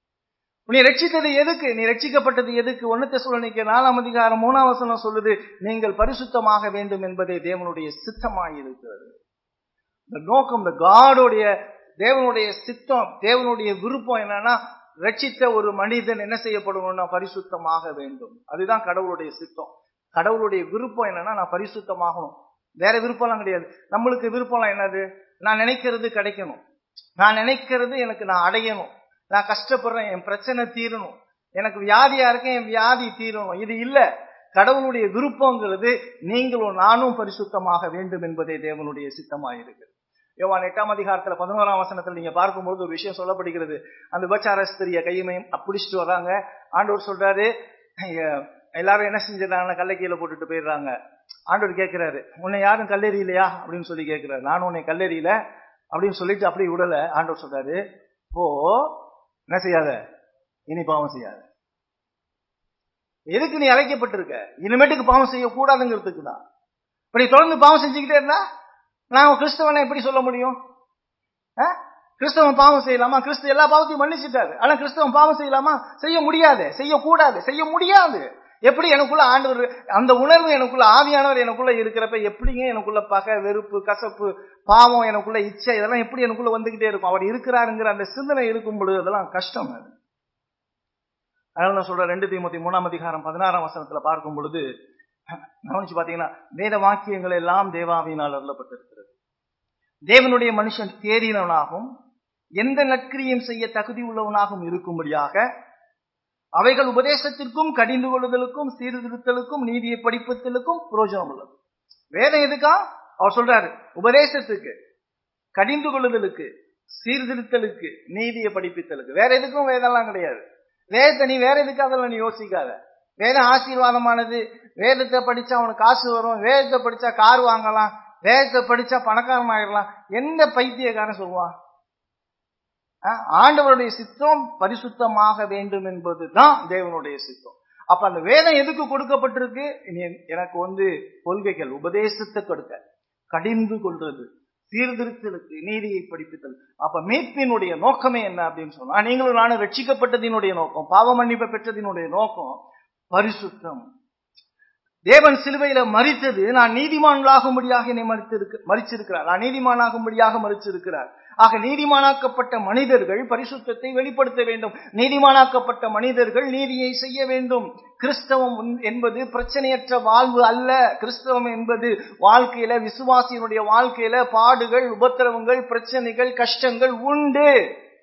நீ ரட்சித்தது எதுக்கு நீ ரட்சிக்கப்பட்டது எதுக்கு ஒன்னத்தை சொல்ல நிக்க நாலாம் அதிகாரம் மூணாம் வசனம் சொல்லுது நீங்கள் பரிசுத்தமாக வேண்டும் என்பதே தேவனுடைய சித்தமாய் இருக்கிறது இந்த நோக்கம் இந்த காடோடைய தேவனுடைய சித்தம் தேவனுடைய விருப்பம் என்னன்னா ரட்சித்த ஒரு மனிதன் என்ன செய்யப்படணும்னா பரிசுத்தமாக வேண்டும் அதுதான் கடவுளுடைய சித்தம் கடவுளுடைய விருப்பம் என்னன்னா நான் பரிசுத்தமாகணும் வேற விருப்பம்லாம் கிடையாது நம்மளுக்கு விருப்பம்லாம் என்னது நான் நினைக்கிறது கிடைக்கணும் நான் நினைக்கிறது எனக்கு நான் அடையணும் நான் கஷ்டப்படுறேன் என் பிரச்சனை தீரணும் எனக்கு வியாதியா இருக்கேன் என் வியாதி தீரணும் இது இல்ல கடவுளுடைய விருப்பங்கிறது நீங்களும் நானும் பரிசுத்தமாக வேண்டும் என்பதே தேவனுடைய சித்தமாயிருக்கு யோவான் எட்டாம் அதிகாரத்துல பதினோராம் வசனத்துல நீங்க பார்க்கும்போது ஒரு விஷயம் சொல்லப்படுகிறது அந்த விபச்சார ஸ்திரிய கையுமையும் பிடிச்சிட்டு வர்றாங்க ஆண்டவர் சொல்றாரு எல்லாரும் என்ன செஞ்சிடறாங்க கல்லை கீழே போட்டுட்டு போயிடுறாங்க ஆண்டவர் கேட்கிறாரு உன்னை யாரும் கல்லெறியிலையா அப்படின்னு சொல்லி கேட்கிறாரு நானும் உன்னை கல்லெறியில அப்படின்னு சொல்லிட்டு அப்படி விடல ஆண்டவர் சொல்றாரு போ என்ன செய்யாத இனி பாவம் செய்யாத எதுக்கு நீ அழைக்கப்பட்டிருக்க இனிமேட்டுக்கு பாவம் செய்யக்கூடாதுங்கிறதுக்கு தான் இப்படி தொடர்ந்து பாவம் செஞ்சுக்கிட்டே இருந்தா நான் கிறிஸ்தவனை எப்படி சொல்ல முடியும் கிறிஸ்தவன் பாவம் செய்யலாமா கிறிஸ்து எல்லா பாவத்தையும் மன்னிச்சுட்டாரு ஆனா கிறிஸ்தவன் பாவம் செய்யலாமா செய்ய முடியாது செய்யக்கூடாது செய்ய முடியாது எப்படி எனக்குள்ள ஆண்டவர் அந்த உணர்வு எனக்குள்ள ஆவியானவர் எனக்குள்ள இருக்கிறப்ப எப்படிங்க எனக்குள்ள பகை வெறுப்பு கசப்பு பாவம் எனக்குள்ள இச்சை இதெல்லாம் எப்படி எனக்குள்ள வந்துகிட்டே இருக்கும் அவர் இருக்கிறாருங்கிற அந்த சிந்தனை இருக்கும் பொழுது அதெல்லாம் கஷ்டம் அது அதனால நான் சொல்றேன் ரெண்டு தீமத்தி மூணாம் அதிகாரம் பதினாறாம் வசனத்துல பார்க்கும் பொழுது கவனிச்சு பாத்தீங்கன்னா வேத வாக்கியங்கள் எல்லாம் தேவாவியினால் அருளப்பட்டிருக்கிறது தேவனுடைய மனுஷன் தேறினவனாகவும் எந்த நற்கிரியும் செய்ய தகுதி உள்ளவனாகவும் இருக்கும்படியாக அவைகள் உபதேசத்திற்கும் கடிந்து கொள்ளுதலுக்கும் சீர்திருத்தலுக்கும் நீதியை படிப்பதற்கும் புரோஜனம் உள்ளது வேதம் எதுக்கா அவர் சொல்றாரு உபதேசத்துக்கு கடிந்து கொள்ளுதலுக்கு சீர்திருத்தலுக்கு நீதியை படிப்பித்தலுக்கு வேற எதுக்கும் வேதம்லாம் கிடையாது வேதத்தை நீ வேற எதுக்கு அதெல்லாம் நீ யோசிக்காத வேதம் ஆசீர்வாதமானது வேதத்தை படிச்சா அவனுக்கு காசு வரும் வேதத்தை படிச்சா கார் வாங்கலாம் வேதத்தை படிச்சா பணக்காரன் ஆயிடலாம் எந்த பைத்தியக்காரன் சொல்லுவான் ஆண்டவருடைய சித்தம் பரிசுத்தமாக வேண்டும் என்பதுதான் தேவனுடைய சித்தம் அப்ப அந்த வேதம் எதுக்கு கொடுக்கப்பட்டிருக்கு எனக்கு வந்து கொள்கைகள் உபதேசத்தை கொடுக்க கடிந்து கொள்றது சீர்திருத்தலுக்கு நீதியை படிப்பித்தல் அப்ப மீட்பினுடைய நோக்கமே என்ன அப்படின்னு சொன்னா நீங்களும் நானும் ரட்சிக்கப்பட்டதினுடைய நோக்கம் பாவ மன்னிப்பை பெற்றதினுடைய நோக்கம் பரிசுத்தம் தேவன் சிலுவையில மறித்தது நான் நீதிமான்களாகும்படியாக என்னை மறித்திருக்க மறிச்சிருக்கிறார் நான் நீதிமானாகும்படியாக மறிச்சிருக்கிறார் ஆக நீதிமானாக்கப்பட்ட மனிதர்கள் பரிசுத்தத்தை வெளிப்படுத்த வேண்டும் நீதிமானாக்கப்பட்ட மனிதர்கள் நீதியை செய்ய வேண்டும் கிறிஸ்தவம் என்பது பிரச்சனையற்ற வாழ்வு அல்ல கிறிஸ்தவம் என்பது வாழ்க்கையில விசுவாசியினுடைய வாழ்க்கையில பாடுகள் உபத்திரவங்கள் பிரச்சனைகள் கஷ்டங்கள் உண்டு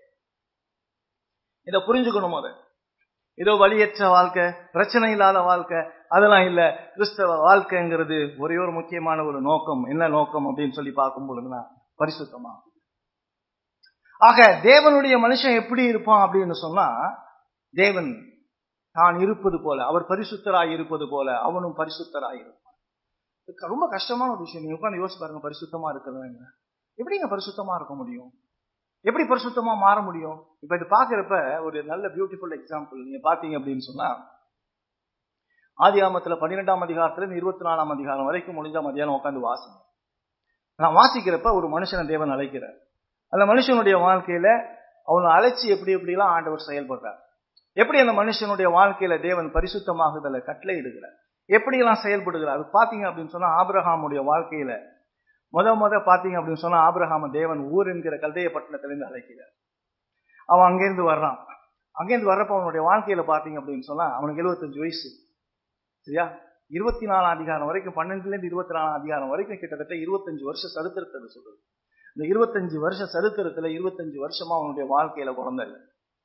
இதை புரிஞ்சுக்கணும் அதை ஏதோ வழியற்ற வாழ்க்கை பிரச்சனை இல்லாத வாழ்க்கை அதெல்லாம் இல்ல கிறிஸ்தவ வாழ்க்கைங்கிறது ஒரே ஒரு முக்கியமான ஒரு நோக்கம் என்ன நோக்கம் அப்படின்னு சொல்லி பார்க்கும் பொழுதுனா பரிசுத்தமா ஆக தேவனுடைய மனுஷன் எப்படி இருப்பான் அப்படின்னு சொன்னா தேவன் தான் இருப்பது போல அவர் பரிசுத்தராய் இருப்பது போல அவனும் பரிசுத்தராய் இருப்பான் ரொம்ப கஷ்டமான ஒரு விஷயம் நீங்க உட்காந்து யோசிச்சு பாருங்க பரிசுத்தமா இருக்கிறவங்க எப்படிங்க பரிசுத்தமா இருக்க முடியும் எப்படி பரிசுத்தமா மாற முடியும் இப்ப இது பாக்குறப்ப ஒரு நல்ல பியூட்டிஃபுல் எக்ஸாம்பிள் நீங்க பாத்தீங்க அப்படின்னு சொன்னா ஆதி ஆமத்துல பன்னிரெண்டாம் அதிகாரத்துல இருந்து இருபத்தி நாலாம் அதிகாரம் வரைக்கும் முடிஞ்சா மதியானம் உட்காந்து வாசிங்க நான் வாசிக்கிறப்ப ஒரு மனுஷனை தேவன் அழைக்கிறார் அந்த மனுஷனுடைய வாழ்க்கையில அவனை அழைச்சி எப்படி எப்படிலாம் ஆண்டவர் செயல்படுறார் எப்படி அந்த மனுஷனுடைய வாழ்க்கையில தேவன் பரிசுத்தமாகுதல கட்டளை இடுகிறார் எப்படியெல்லாம் செயல்படுகிறார் அது பாத்தீங்க அப்படின்னு சொன்னா ஆபிரஹாமுடைய வாழ்க்கையில முத முத பாத்தீங்க அப்படின்னு சொன்னா ஆபிரஹாம தேவன் ஊர் என்கிற கல்தைய பட்டணத்திலிருந்து அழைக்கிறார் அவன் அங்கேருந்து வர்றான் அங்கேருந்து வர்றப்ப அவனுடைய வாழ்க்கையில பாத்தீங்க அப்படின்னு சொன்னா அவனுக்கு எழுபத்தஞ்சு வயசு சரியா இருபத்தி நாலாம் அதிகாரம் வரைக்கும் பன்னெண்டுல இருந்து இருபத்தி நாலாம் அதிகாரம் வரைக்கும் கிட்டத்தட்ட இருபத்தஞ்சு வருஷம் சரித்திரத்தை சொல்றது இந்த இருபத்தஞ்சு வருஷ சரித்திரத்துல இருபத்தஞ்சு வருஷமா அவனுடைய வாழ்க்கையில குழந்தை இல்லை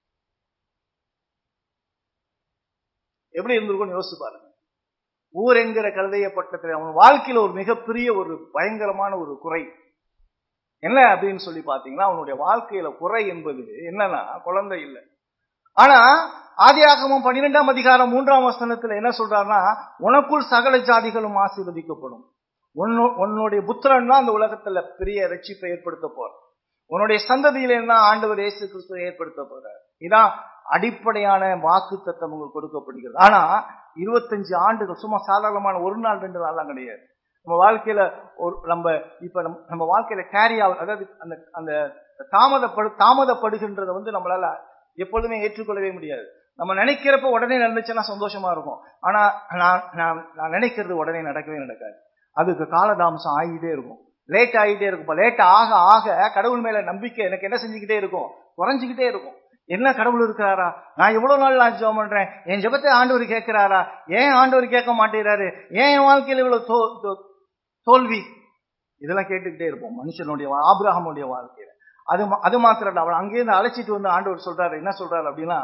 எப்படி இருந்திருக்கும்னு யோசிச்சு பாருங்க ஊர் என்கிற கழுதைய பட்டத்தில் அவன் வாழ்க்கையில ஒரு மிகப்பெரிய ஒரு பயங்கரமான ஒரு குறை என்ன அப்படின்னு சொல்லி பாத்தீங்கன்னா அவனுடைய வாழ்க்கையில குறை என்பது என்னன்னா குழந்தை இல்லை ஆனா ஆதியாகமும் பன்னிரெண்டாம் அதிகாரம் மூன்றாம் வசனத்துல என்ன சொல்றாருன்னா உனக்குள் சகல ஜாதிகளும் ஆசீர்வதிக்கப்படும் உன்னுடைய புத்திரன் தான் அந்த உலகத்துல பெரிய ரட்சிப்பை ஏற்படுத்த போற உன்னுடைய சந்ததியில என்ன ஆண்டவர் இயேசு கிறிஸ்துவ ஏற்படுத்த போறார் இதான் அடிப்படையான வாக்கு தத்தம் உங்களுக்கு கொடுக்கப்படுகிறது ஆனா இருபத்தஞ்சு ஆண்டுகள் சும்மா சாதாரணமான ஒரு நாள் ரெண்டு நாள்லாம் கிடையாது நம்ம வாழ்க்கையில ஒரு நம்ம இப்ப நம்ம வாழ்க்கையில கேரி ஆகும் அதாவது அந்த அந்த தாமதப்படு தாமதப்படுகின்றத வந்து நம்மளால எப்பொழுதுமே ஏற்றுக்கொள்ளவே முடியாது நம்ம நினைக்கிறப்ப உடனே நடந்துச்சுன்னா சந்தோஷமா இருக்கும் ஆனா நான் நான் நான் நினைக்கிறது உடனே நடக்கவே நடக்காது அதுக்கு காலதாமசம் ஆகிட்டே இருக்கும் லேட் ஆகிட்டே இருக்கும் லேட் ஆக ஆக கடவுள் மேல நம்பிக்கை எனக்கு என்ன செஞ்சுக்கிட்டே இருக்கும் குறைஞ்சிக்கிட்டே இருக்கும் என்ன கடவுள் இருக்கிறாரா நான் எவ்வளவு நாள் நான் ஜெபம் பண்றேன் என் ஜெபத்தை ஆண்டவர் கேட்கிறாரா ஏன் ஆண்டவர் கேட்க மாட்டேறாரு ஏன் என் வாழ்க்கையில இவ்வளவு தோல்வி இதெல்லாம் கேட்டுக்கிட்டே இருப்போம் மனுஷனுடைய ஆபிரகமுடைய வாழ்க்கையில அது அது மாத்திரம் அவன் அங்கேருந்து அழைச்சிட்டு வந்து ஆண்டவர் சொல்றாரு என்ன சொல்றாரு அப்படின்னா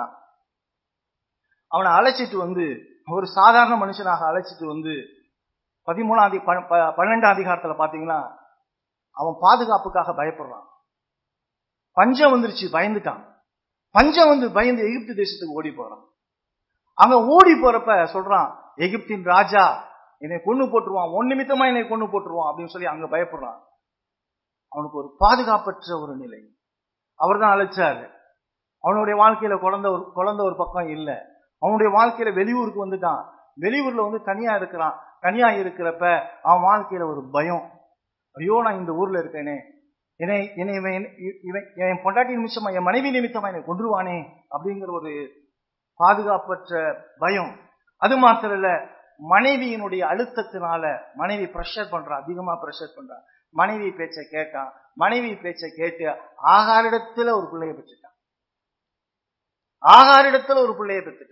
அவனை அழைச்சிட்டு வந்து ஒரு சாதாரண மனுஷனாக அழைச்சிட்டு வந்து பதிமூணாம் பன்னெண்டாம் அதிகாரத்துல பாத்தீங்கன்னா அவன் பாதுகாப்புக்காக பயப்படுறான் பஞ்சம் வந்துருச்சு பயந்துட்டான் பஞ்சம் வந்து பயந்து எகிப்து தேசத்துக்கு ஓடி போறான் அங்க ஓடி போறப்ப சொல்றான் எகிப்தின் ராஜா என்னை கொண்டு போட்டுருவான் ஒன் நிமித்தமா என்னை கொண்டு போட்டுருவான் அப்படின்னு சொல்லி அங்க பயப்படுறான் அவனுக்கு ஒரு பாதுகாப்பற்ற ஒரு நிலை அவர் தான் அழைச்சாரு அவனுடைய வாழ்க்கையில குழந்தை ஒரு குழந்தை ஒரு பக்கம் இல்லை அவனுடைய வாழ்க்கையில வெளியூருக்கு வந்துட்டான் வெளியூர்ல வந்து தனியா இருக்கிறான் தனியா இருக்கிறப்ப அவன் வாழ்க்கையில ஒரு பயம் ஐயோ நான் இந்த ஊர்ல இருக்கேனே என்னை என்னை இவன் இவன் என் பொண்டாட்டி நிமிஷமா என் மனைவி நிமித்தமா என்னை கொன்றுவானே அப்படிங்கிற ஒரு பாதுகாப்பற்ற பயம் அது மாத்திரம் இல்ல மனைவியினுடைய அழுத்தத்தினால மனைவி ப்ரெஷர் பண்றான் அதிகமா ப்ரெஷர் பண்றான் மனைவி பேச்சை கேட்டான் மனைவி பேச்சை கேட்டு ஆகாரிடத்துல ஒரு பிள்ளைய பெற்றுட்டான் ஆகாரிடத்துல ஒரு பிள்ளைய பெற்றுட்டான்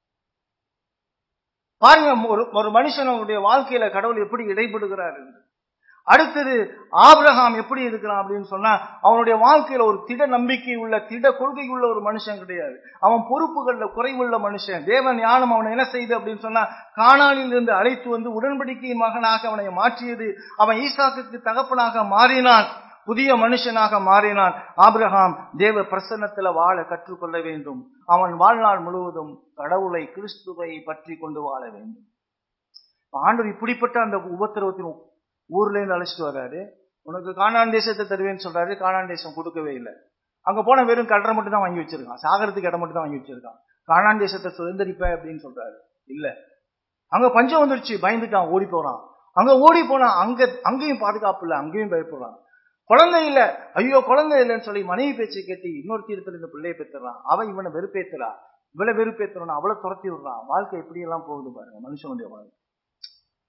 பாருங்க ஒரு ஒரு மனுஷனுடைய வாழ்க்கையில கடவுள் எப்படி இடைபடுகிறார் என்று அடுத்தது ஆபிரகாம் எப்படி இருக்கிறான் அப்படின்னு சொன்னா அவனுடைய வாழ்க்கையில ஒரு திட நம்பிக்கை உள்ள திட கொள்கை உள்ள ஒரு மனுஷன் கிடையாது அவன் பொறுப்புகள்ல குறைவுள்ள மனுஷன் தேவன் ஞானம் அவனை என்ன செய்து அப்படின்னு சொன்னா காணானில் இருந்து அழைத்து வந்து உடன்படிக்கையின் மகனாக அவனை மாற்றியது அவன் ஈசாக்குக்கு தகப்பனாக மாறினான் புதிய மனுஷனாக மாறினான் ஆபிரகாம் தேவ பிரசன்னத்துல வாழ கற்றுக்கொள்ள வேண்டும் அவன் வாழ்நாள் முழுவதும் கடவுளை கிறிஸ்துவை பற்றி கொண்டு வாழ வேண்டும் ஆண்டவர் இப்படிப்பட்ட அந்த உபத்திரவத்தின் ஊர்ல இருந்து அழைச்சிட்டு வர்றாரு உனக்கு காணான் தேசத்தை தருவேன்னு சொல்றாரு காணான் தேசம் கொடுக்கவே இல்லை அங்க போன வெறும் கல்லறை மட்டும் தான் வாங்கி வச்சிருக்கான் சாகரத்துக்கு இடம் மட்டும் தான் வாங்கி வச்சிருக்கான் காணான் தேசத்தை சுதந்திரிப்ப அப்படின்னு சொல்றாரு இல்ல அங்க பஞ்சம் வந்துருச்சு பயந்துட்டான் ஓடி போறான் அங்க ஓடி போனா அங்க அங்கேயும் பாதுகாப்பு இல்லை அங்கேயும் பயப்படுறான் குழந்தை இல்ல ஐயோ குழந்தை இல்லைன்னு சொல்லி மனைவி பேச்சை கேட்டு இன்னொரு தீரத்துல இந்த பிள்ளையை பெற்றுறான் அவன் இவனை வெறுப்பேத்துறா இவளை வெறுப்பேத்துறான் அவளை துரத்தி விடுறான் வாழ்க்கை எப்படி எல்லாம் போகுது பாருங்க மனுஷனுடைய வாழ்க்கை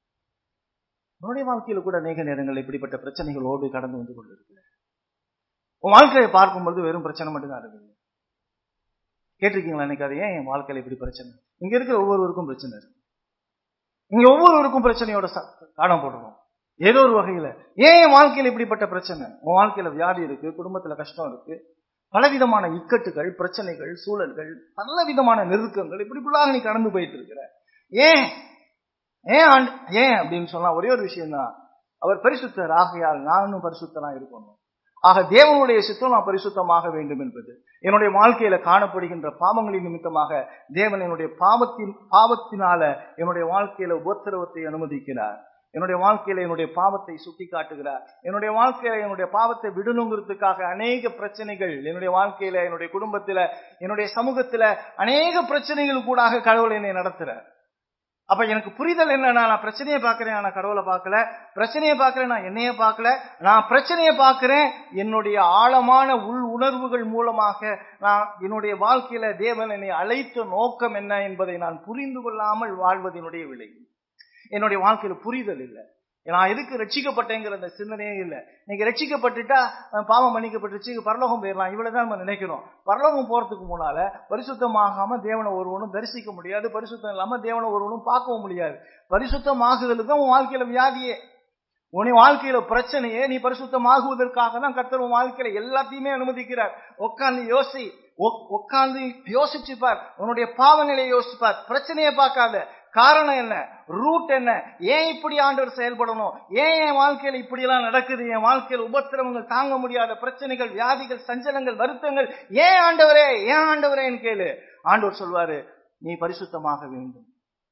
நம்முடைய வாழ்க்கையில கூட அநேக நேரங்கள் இப்படிப்பட்ட பிரச்சனைகளோடு கடந்து வந்து கொண்டிருக்கு உன் வாழ்க்கையை பார்க்கும்பொழுது வெறும் பிரச்சனை மட்டும்தான் இருக்குது கேட்டிருக்கீங்களா எனக்கு அது ஏன் என் வாழ்க்கையில இப்படி பிரச்சனை இங்க இருக்கிற ஒவ்வொருவருக்கும் பிரச்சனை இருக்கு இங்க ஒவ்வொருவருக்கும் பிரச்சனையோட ச- காணம் போடுறோம் ஏதோ ஒரு வகையில ஏன் என் வாழ்க்கையில இப்படிப்பட்ட பிரச்சனை உன் வாழ்க்கையில வியாதி இருக்கு குடும்பத்துல கஷ்டம் இருக்கு பலவிதமான இக்கட்டுகள் பிரச்சனைகள் சூழல்கள் பல விதமான நெருக்கங்கள் இப்படிக்குள்ளாக நீ கடந்து போயிட்டு இருக்கிற ஏன் ஏன் ஆண்டு ஏன் அப்படின்னு சொன்னா ஒரே ஒரு விஷயம் தான் அவர் பரிசுத்தர் ஆகையால் நானும் பரிசுத்தனா இருக்கணும் ஆக தேவனுடைய சித்தம் நான் பரிசுத்தமாக வேண்டும் என்பது என்னுடைய வாழ்க்கையில காணப்படுகின்ற பாவங்களின் நிமித்தமாக தேவன் என்னுடைய பாவத்தின் பாவத்தினால என்னுடைய வாழ்க்கையில உபத்திரவத்தை அனுமதிக்கிறார் என்னுடைய வாழ்க்கையில என்னுடைய பாவத்தை சுட்டி காட்டுகிறார் என்னுடைய வாழ்க்கையில என்னுடைய பாவத்தை விடணுங்கிறதுக்காக அநேக பிரச்சனைகள் என்னுடைய வாழ்க்கையில என்னுடைய குடும்பத்துல என்னுடைய சமூகத்துல அநேக பிரச்சனைகள் கூடாக கடவுள் என்னை நடத்துறார் அப்ப எனக்கு புரிதல் என்னன்னா நான் பிரச்சனையை பார்க்கிறேன் நான் கடவுளை பார்க்கல பிரச்சனையை பார்க்கிறேன் நான் என்னைய பார்க்கல நான் பிரச்சனையை பார்க்கிறேன் என்னுடைய ஆழமான உள் உணர்வுகள் மூலமாக நான் என்னுடைய வாழ்க்கையில தேவன் என்னை அழைத்த நோக்கம் என்ன என்பதை நான் புரிந்து கொள்ளாமல் வாழ்வதனுடைய விளைவு என்னுடைய வாழ்க்கையில புரிதல் இல்லை நான் எதுக்கு ரட்சிக்கப்பட்டேங்கிற அந்த சிந்தனையே இல்லை நீங்க ரட்சிக்கப்பட்டுட்டா அஹ், பாவம் மன்னிக்கப்பட்டுச்சு பரலோகம் போயிடலாம் இவ்வளவுதான் நம்ம நினைக்கிறோம் பரலோகம் போறதுக்கு முன்னால பரிசுத்தமாகாம தேவனை ஒருவனும் தரிசிக்க முடியாது பரிசுத்தம் இல்லாம தேவனை ஒருவனும் பார்க்கவும் முடியாது பரிசுத்தமாகுதலுக்கு தான் உன் வாழ்க்கையில வியாதியே உன் வாழ்க்கையில பிரச்சனையே நீ பரிசுத்தமாகுவதற்காக தான் கர்த்தர் உன் வாழ்க்கையில எல்லாத்தையுமே அனுமதிக்கிறார் உட்கார்ந்து யோசி உக்- உட்கார்ந்து யோசிச்சு பார் உன்னுடைய பாவநிலையை யோசிச்சு பார் பிரச்சனையை பார்க்காத காரணம் என்ன ரூட் என்ன ஏன் இப்படி ஆண்டவர் செயல்படணும் ஏன் என் வாழ்க்கையில இப்படி எல்லாம் நடக்குது என் வாழ்க்கையில உபத்திரவங்கள் தாங்க முடியாத பிரச்சனைகள் வியாதிகள் சஞ்சலங்கள் வருத்தங்கள் ஏன் ஆண்டவரே ஏன் ஆண்டவரேன்னு கேளு ஆண்டவர் சொல்வாரு நீ பரிசுத்தமாக வேண்டும்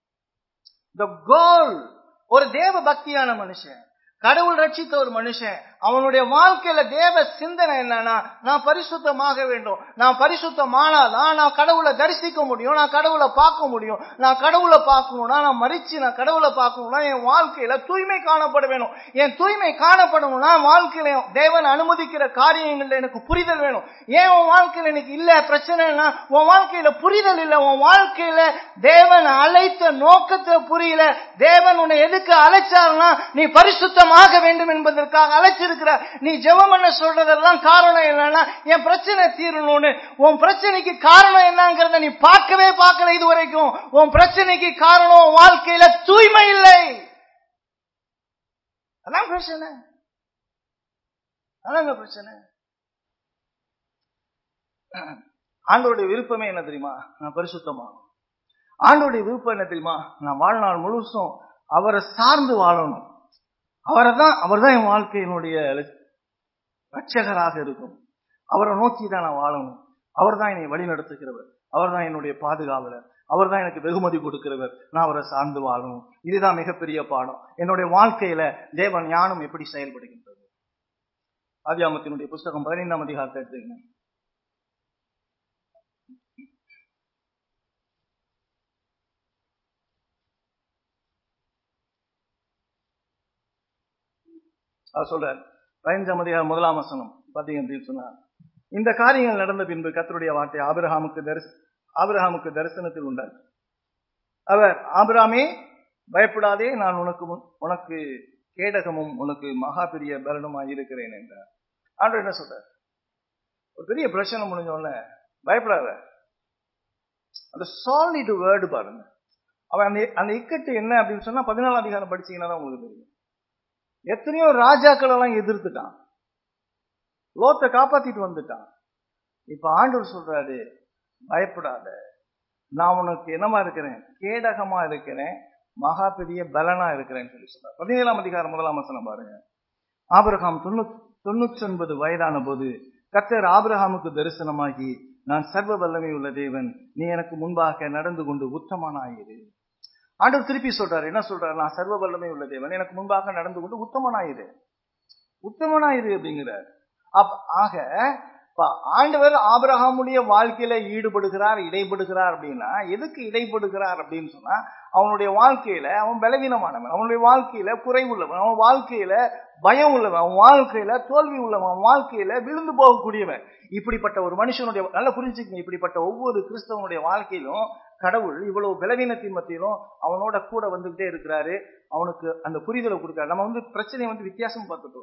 த கோல் ஒரு தேவ பக்தியான மனுஷன் கடவுள் ரட்சித்த ஒரு மனுஷன் அவனுடைய வாழ்க்கையில தேவ சிந்தனை என்னன்னா நான் பரிசுத்தமாக வேண்டும் நான் பரிசுத்தமானாதான் நான் கடவுளை தரிசிக்க முடியும் நான் கடவுளை பார்க்க முடியும் நான் கடவுளை பார்க்கணும்னா நான் மறிச்சு நான் கடவுளை பார்க்கணும்னா என் வாழ்க்கையில தூய்மை காணப்பட வேணும் என் தூய்மை காணப்படணும்னா வாழ்க்கையில தேவன் அனுமதிக்கிற காரியங்கள்ல எனக்கு புரிதல் வேணும் ஏன் உன் வாழ்க்கையில எனக்கு இல்ல பிரச்சனைனா உன் வாழ்க்கையில புரிதல் இல்ல உன் வாழ்க்கையில தேவன் அழைத்த நோக்கத்தை புரியல தேவன் உன்னை எதுக்கு அழைச்சாருன்னா நீ பரிசுத்தமாக வேண்டும் என்பதற்காக அழைச்சிருக்கிற நீ ஜெபம் பண்ண சொல்றதெல்லாம் காரணம் என்னன்னா என் பிரச்சனை தீரணும்னு உன் பிரச்சனைக்கு காரணம் என்னங்கிறத நீ பார்க்கவே பார்க்கல இது வரைக்கும் உன் பிரச்சனைக்கு காரணம் உன் வாழ்க்கையில தூய்மை இல்லை அதான் பிரச்சனை அதாங்க பிரச்சனை ஆண்டோடைய விருப்பமே என்ன தெரியுமா நான் பரிசுத்தமாகணும் ஆண்டோடைய விருப்பம் என்ன தெரியுமா நான் வாழ்நாள் முழுசும் அவரை சார்ந்து வாழணும் அவரை தான் அவர் தான் என் வாழ்க்கையினுடைய ரட்சகராக இருக்கும் அவரை நோக்கி தான் நான் வாழணும் அவர் தான் என்னை வழி நடத்துகிறவர் அவர் தான் என்னுடைய பாதுகாவலர் அவர் தான் எனக்கு வெகுமதி கொடுக்கிறவர் நான் அவரை சார்ந்து வாழணும் இதுதான் மிகப்பெரிய பாடம் என்னுடைய வாழ்க்கையில தேவ ஞானம் எப்படி செயல்படுகின்றது ஆதியாமத்தினுடைய புஸ்தகம் பதினைந்தாம் அதிகாரத்தை எடுத்துங்க அவர் சொல்றார் பதினஞ்சாம் அதிகாரம் முதலாம் வசனம் பாத்தீங்க அப்படின்னு சொன்னா இந்த காரியங்கள் நடந்த பின்பு கர்த்தருடைய வார்த்தை ஆபிரகாமுக்கு தரிச ஆபிரகாமுக்கு தரிசனத்தில் உண்டார் அவர் ஆபிராமே பயப்படாதே நான் உனக்கு முன்- உனக்கு கேடகமும் உனக்கு மகா பெரிய பலனுமாய் இருக்கிறேன் என்றார் ஆண்டவர் என்ன சொல்றார் ஒரு பெரிய பிரச்சனை முடிஞ்ச உடனே பயப்படாத அந்த சாலிட் வேர்டு பாருங்க அவன் அந்த அந்த இக்கட்டு என்ன அப்படின்னு சொன்னா பதினாலாம் அதிகாரம் படிச்சீங்கன்னா தான் உங்களுக்கு தெரியும் எத்தனையோ ராஜாக்கள் எல்லாம் எதிர்த்துட்டான் லோத்தை காப்பாத்திட்டு வந்துட்டான் இப்ப ஆண்டவர் சொல்றாரு பயப்படாத நான் உனக்கு என்னமா இருக்கிறேன் கேடகமா இருக்கிறேன் மகா பெரிய பலனா இருக்கிறேன்னு சொல்லி சொல்றார் பதினேழாம் அதிகாரம் முதலாம் வசனம் பாருங்க ஆபிரகாம் தொண்ணூத்தி தொண்ணூற்றி ஒன்பது வயதான போது கர்த்தர் ஆபிரகாமுக்கு தரிசனமாகி நான் சர்வ வல்லமை உள்ள தேவன் நீ எனக்கு முன்பாக நடந்து கொண்டு உத்தமனாயிரு ஆண்டவர் திருப்பி சொல்றாரு என்ன சொல்றாரு நான் சர்வ வல்லமை உள்ள தேவன் எனக்கு முன்பாக நடந்து கொண்டு உத்தமனாயிரு உத்தமனாயிரு அப்படிங்கிறார் அப் ஆக இப்ப ஆண்டவர் ஆபிரகாமுடைய வாழ்க்கையில ஈடுபடுகிறார் இடைப்படுகிறார் அப்படின்னா எதுக்கு இடைப்படுகிறார் அப்படின்னு சொன்னா அவனுடைய வாழ்க்கையில அவன் பலவீனமானவன் அவனுடைய வாழ்க்கையில குறைவுள்ளவன் அவன் வாழ்க்கையில பயம் உள்ளவன் அவன் வாழ்க்கையில தோல்வி உள்ளவன் அவன் வாழ்க்கையில விழுந்து போகக்கூடியவன் இப்படிப்பட்ட ஒரு மனுஷனுடைய நல்லா புரிஞ்சுக்கங்க இப்படிப்பட்ட ஒவ்வொரு கிறிஸ்தவனுடைய வாழ்க்கையிலும் கடவுள் இவ்வளவு பலவீனத்தின் மத்தியிலும் அவனோட கூட வந்துகிட்டே இருக்கிறாரு அவனுக்கு அந்த புரிதலை கொடுக்கிறார் நம்ம வந்து பிரச்சனையை வந்து வித்தியாசம் பார்த்துட்டு வரோம்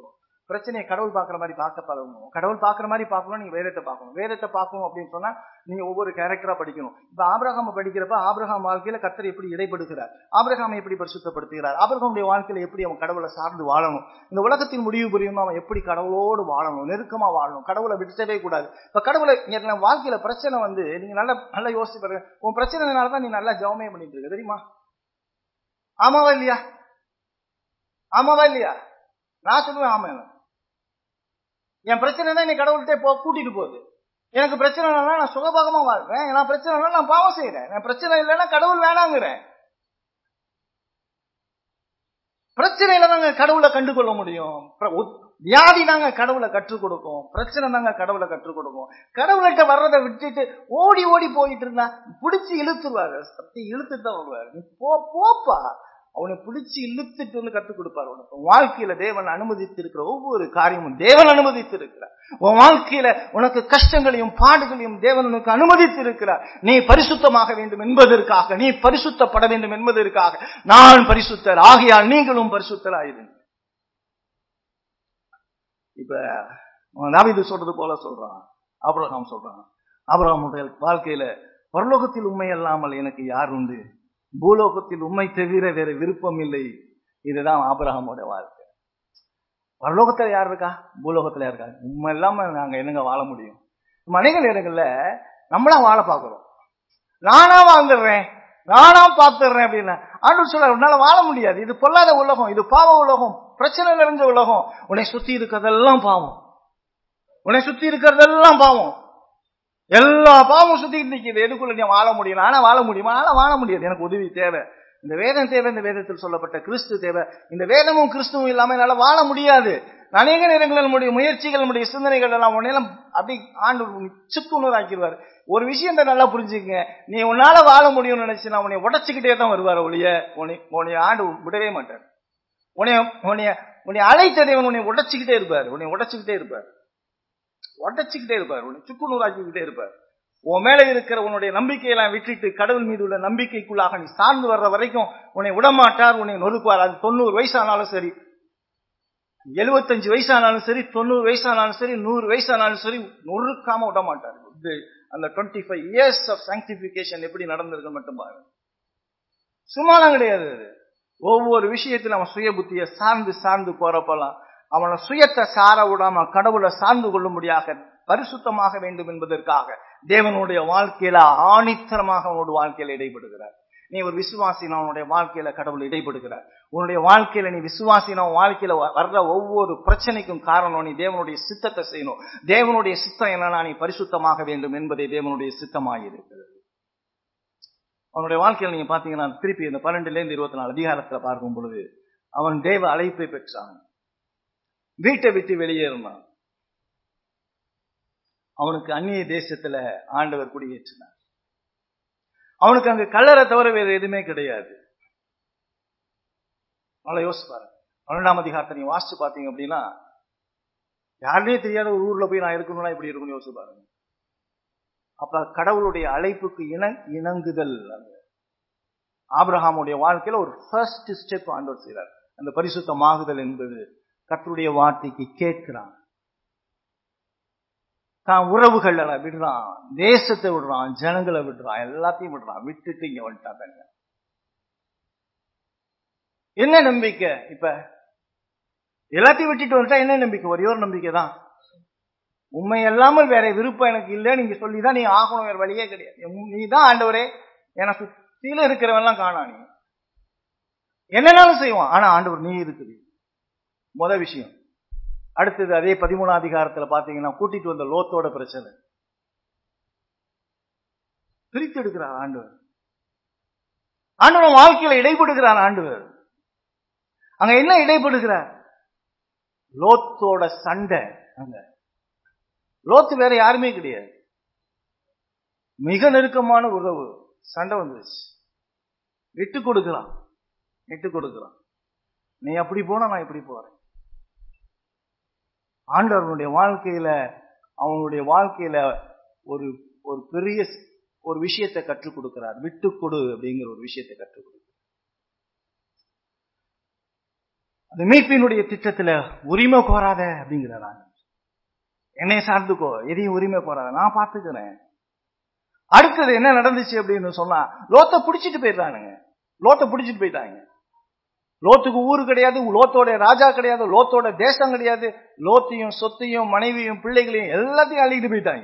பிரச்சனையை கடவுள் பார்க்குற மாதிரி பார்க்க பழகணும் கடவுள் பார்க்குற மாதிரி பார்க்கணும் நீங்க வேதத்தை பார்க்கணும் வேதத்தை பார்க்கணும் அப்படின்னு சொன்னா நீங்க ஒவ்வொரு கேரக்டரா படிக்கணும் இப்ப ஆபிரகாம் படிக்கிறப்ப ஆபிரகாம் வாழ்க்கையில கத்தர் எப்படி இடைப்படுகிறார் ஆபிரகாமை எப்படி பரிசுத்தப்படுத்துகிறார் ஆபிரகாமுடைய வாழ்க்கையில எப்படி அவன் கடவுளை சார்ந்து வாழணும் இந்த உலகத்தின் முடிவு புரியும் அவன் எப்படி கடவுளோடு வாழணும் நெருக்கமா வாழணும் கடவுளை விட்டுட்டவே கூடாது இப்ப கடவுளை இங்க வாழ்க்கையில பிரச்சனை வந்து நீங்க நல்லா நல்லா யோசிச்சு பாருங்க உன் பிரச்சனைனாலதான் நீ நல்லா ஜவமே பண்ணிட்டு இருக்க தெரியுமா ஆமாவா இல்லையா ஆமாவா இல்லையா நான் சொல்லுவேன் ஆமா என் பிரச்சனை தான் என்னை கடவுள்கிட்ட போ கூட்டிட்டு போகுது எனக்கு பிரச்சனை இல்லைன்னா நான் சுகபாகமா வாழ்றேன் நான் பிரச்சனை இல்லைன்னா நான் பாவம் செய்யறேன் நான் பிரச்சனை இல்லைன்னா கடவுள் வேணாங்கிறேன் பிரச்சனையில தாங்க கடவுளை கண்டு கொள்ள முடியும் வியாதி தாங்க கடவுளை கற்றுக் கொடுக்கும் பிரச்சனை தாங்க கடவுளை கற்றுக் கொடுக்கும் கடவுள்கிட்ட வர்றதை விட்டுட்டு ஓடி ஓடி போயிட்டு இருந்தா பிடிச்சி இழுத்துருவாரு சத்தி இழுத்துட்டு தான் வருவாரு நீ போ போப்பா அவனை பிடிச்சி இழுத்துட்டு வந்து கற்றுக் கொடுப்பார் உனக்கு வாழ்க்கையில தேவன் அனுமதித்து இருக்கிற ஒவ்வொரு காரியமும் தேவன் அனுமதித்து இருக்கிறார் உன் வாழ்க்கையில உனக்கு கஷ்டங்களையும் பாடுகளையும் தேவன் உனக்கு அனுமதித்து இருக்கிறார் நீ பரிசுத்தமாக வேண்டும் என்பதற்காக நீ பரிசுத்தப்பட வேண்டும் என்பதற்காக நான் பரிசுத்தர் ஆகையால் நீங்களும் பரிசுத்தராயிருங்க இப்ப நாவிது சொல்றது போல சொல்றான் அப்ரஹாம் சொல்றான் அப்ரஹாமுடைய வாழ்க்கையில பரலோகத்தில் உண்மை அல்லாமல் எனக்கு யார் உண்டு பூலோகத்தில் உண்மை தவிர வேற விருப்பம் இல்லை இதுதான் ஆபரகமோட வாழ்க்கை பரலோகத்துல யார் இருக்கா பூலோகத்துல யார் இருக்கா உண்மை இல்லாம நாங்க என்னங்க வாழ முடியும் அநேக நேரங்கள்ல நம்மளா வாழ பாக்குறோம் நானா வாழ்ந்துடுறேன் நானா பார்த்துடுறேன் அப்படின்னு ஆண்டு சொல்ல உன்னால வாழ முடியாது இது பொல்லாத உலகம் இது பாவ உலகம் பிரச்சனை நிறைஞ்ச உலகம் உன்னை சுத்தி இருக்கிறதெல்லாம் பாவம் உன்னை சுத்தி இருக்கிறதெல்லாம் பாவம் எல்லா பாவமும் சுத்திட்டு நிற்கிது எதுக்குள்ள நீ வாழ முடியும் ஆனா வாழ முடியுமா ஆனா வாழ முடியாது எனக்கு உதவி தேவை இந்த வேதம் தேவை இந்த வேதத்தில் சொல்லப்பட்ட கிறிஸ்து தேவை இந்த வேதமும் கிறிஸ்துவும் இல்லாம என்னால வாழ முடியாது அநேக நேரங்களில் நம்முடைய முயற்சிகள் நம்முடைய சிந்தனைகள் எல்லாம் உன்னையெல்லாம் அப்படி ஆண்டு சுக்குநூறு ஆக்கிடுவார் ஒரு விஷயத்த நல்லா புரிஞ்சுக்கங்க நீ உன்னால வாழ முடியும்னு நினைச்சு நான் உன்னை உடச்சுக்கிட்டே தான் வருவார் ஒழிய உன்னை உன்னை ஆண்டு விடவே மாட்டார் உன்னைய உன்னைய உன்னை அழைத்த தேவன் உன்னை உடச்சுக்கிட்டே இருப்பார் உன்னை உடச்சுக்கிட்டே இருப்பார் உடச்சுக்கிட்டே இருப்பார் உன்னை சுக்குநூறாக்கிக்கிட்டே இருப்பார் உன் மேல இருக்கிற உன்னுடைய நம்பிக்கையெல்லாம் விட்டுட்டு கடவுள் மீது உள்ள நம்பிக்கைக்குள்ளாக நீ சார்ந்து வர்ற வரைக்கும் உன்னை விடமாட்டார் உன்னை நொறுக்குவார் அது தொண்ணூறு வயசானாலும் சரி எழுபத்தஞ்சு வயசானாலும் சரி தொண்ணூறு வயசானாலும் சரி நூறு வயசானாலும் சரி நொறுக்காம விட மாட்டார் இது அந்த twenty five years of sanctification எப்படி நடந்திருக்கு மட்டும் பாருங்க சும்மாலாம் கிடையாது அது ஒவ்வொரு விஷயத்திலும் அவன் சுய புத்தியை சார்ந்து சார்ந்து போறப்பெல்லாம் அவனை சுயத்தை சார விடாம கடவுளை சார்ந்து கொள்ளும்படியாக பரிசுத்தமாக வேண்டும் என்பதற்காக தேவனுடைய வாழ்க்கையில ஆணித்தரமாக அவனோட வாழ்க்கையில இடைபடுகிறார் நீ ஒரு விசுவாசினா உன்னுடைய வாழ்க்கையில கடவுள் இடைபடுகிறார் உன்னுடைய வாழ்க்கையில நீ விசுவாசினா வாழ்க்கையில வர்ற ஒவ்வொரு பிரச்சனைக்கும் காரணம் நீ தேவனுடைய சித்தத்தை செய்யணும் தேவனுடைய சித்தம் என்னன்னா நீ பரிசுத்தமாக வேண்டும் என்பதே தேவனுடைய சித்தமாயிருக்கிறது அவனுடைய வாழ்க்கையில நீங்க பாத்தீங்கன்னா திருப்பி இந்த பன்னெண்டுல இருந்து இருபத்தி நாலு அதிகாரத்துல பார்க்கும் பொழுது அவன் தேவ அழைப்பை பெற்றான் வீட்டை விட்டு வெளியேறினான் அவனுக்கு அந்நிய தேசத்துல ஆண்டவர் குடியேற்றினார் அவனுக்கு அங்க கல்லறை தவிர வேறு எதுவுமே கிடையாது நல்லா யோசிச்சு பாருங்க பன்னெண்டாம் அதிகாரத்தை நீங்க வாசிச்சு பாத்தீங்க அப்படின்னா யாருனே தெரியாத ஒரு ஊர்ல போய் நான் இருக்கணும்னா எப்படி இருக்கும்னு யோசிச்சு பாருங்க அப்ப கடவுளுடைய அழைப்புக்கு இண இணங்குதல் அங்க ஆபிரஹாமுடைய வாழ்க்கையில ஒரு ஃபர்ஸ்ட் ஸ்டெப் ஆண்டவர் செய்கிறார் அந்த பரிசுத்தமாகுதல் என்பது கத்தருடைய வார்த்தைக்கு கேட்கிறான் தான் உறவுகளை விடுறான் தேசத்தை விடுறான் ஜனங்களை விடுறான் எல்லாத்தையும் விடுறான் விட்டுட்டு இங்க வந்துட்டாங்க என்ன நம்பிக்கை இப்ப எல்லாத்தையும் விட்டுட்டு வந்துட்டா என்ன நம்பிக்கை ஒரே ஒரு நம்பிக்கை தான் உண்மை இல்லாமல் வேற விருப்பம் எனக்கு இல்லை நீங்க சொல்லிதான் நீ ஆகணும் வேற வழியே கிடையாது நீ தான் ஆண்டவரே என சுத்தில இருக்கிறவன் எல்லாம் காணா நீ என்னன்னாலும் செய்வான் ஆனா ஆண்டவர் நீ இருக்குது முத விஷயம் அடுத்தது அதே பதிமூணாம் அதிகாரத்துல பாத்தீங்கன்னா கூட்டிட்டு வந்த லோத்தோட பிரச்சனை பிரித்து எடுக்கிறார் ஆண்டவர் ஆண்டவர் வாழ்க்கையில இடைப்படுகிறார் ஆண்டவர் அங்க என்ன இடைப்படுகிறார் லோத்தோட சண்டை அங்க லோத்து வேற யாருமே கிடையாது மிக நெருக்கமான உறவு சண்டை வந்துருச்சு விட்டு கொடுக்கலாம் விட்டு கொடுக்கலாம் நீ அப்படி போனா நான் இப்படி போறேன் ஆண்டவனுடைய வாழ்க்கையில அவனுடைய வாழ்க்கையில ஒரு ஒரு பெரிய ஒரு விஷயத்தை கற்றுக் கொடுக்கிறார் விட்டு கொடு அப்படிங்கிற ஒரு விஷயத்தை கற்றுக் கொடுக்கிறார் அந்த மீட்பினுடைய திட்டத்துல உரிமை கோராத அப்படிங்கிறார் என்னை சார்ந்துக்கோ எதையும் உரிமை கோராத நான் பார்த்துக்கிறேன் அடுத்தது என்ன நடந்துச்சு அப்படின்னு சொன்னா லோத்தை பிடிச்சிட்டு போயிடுறானுங்க லோத்தை பிடிச்சிட்டு போயிட்டாங்க லோத்துக்கு ஊரு கிடையாது லோத்தோட ராஜா கிடையாது லோத்தோட தேசம் கிடையாது லோத்தையும் சொத்தையும் மனைவியும் பிள்ளைகளையும் எல்லாத்தையும் அள்ளிட்டு போயிட்டாங்க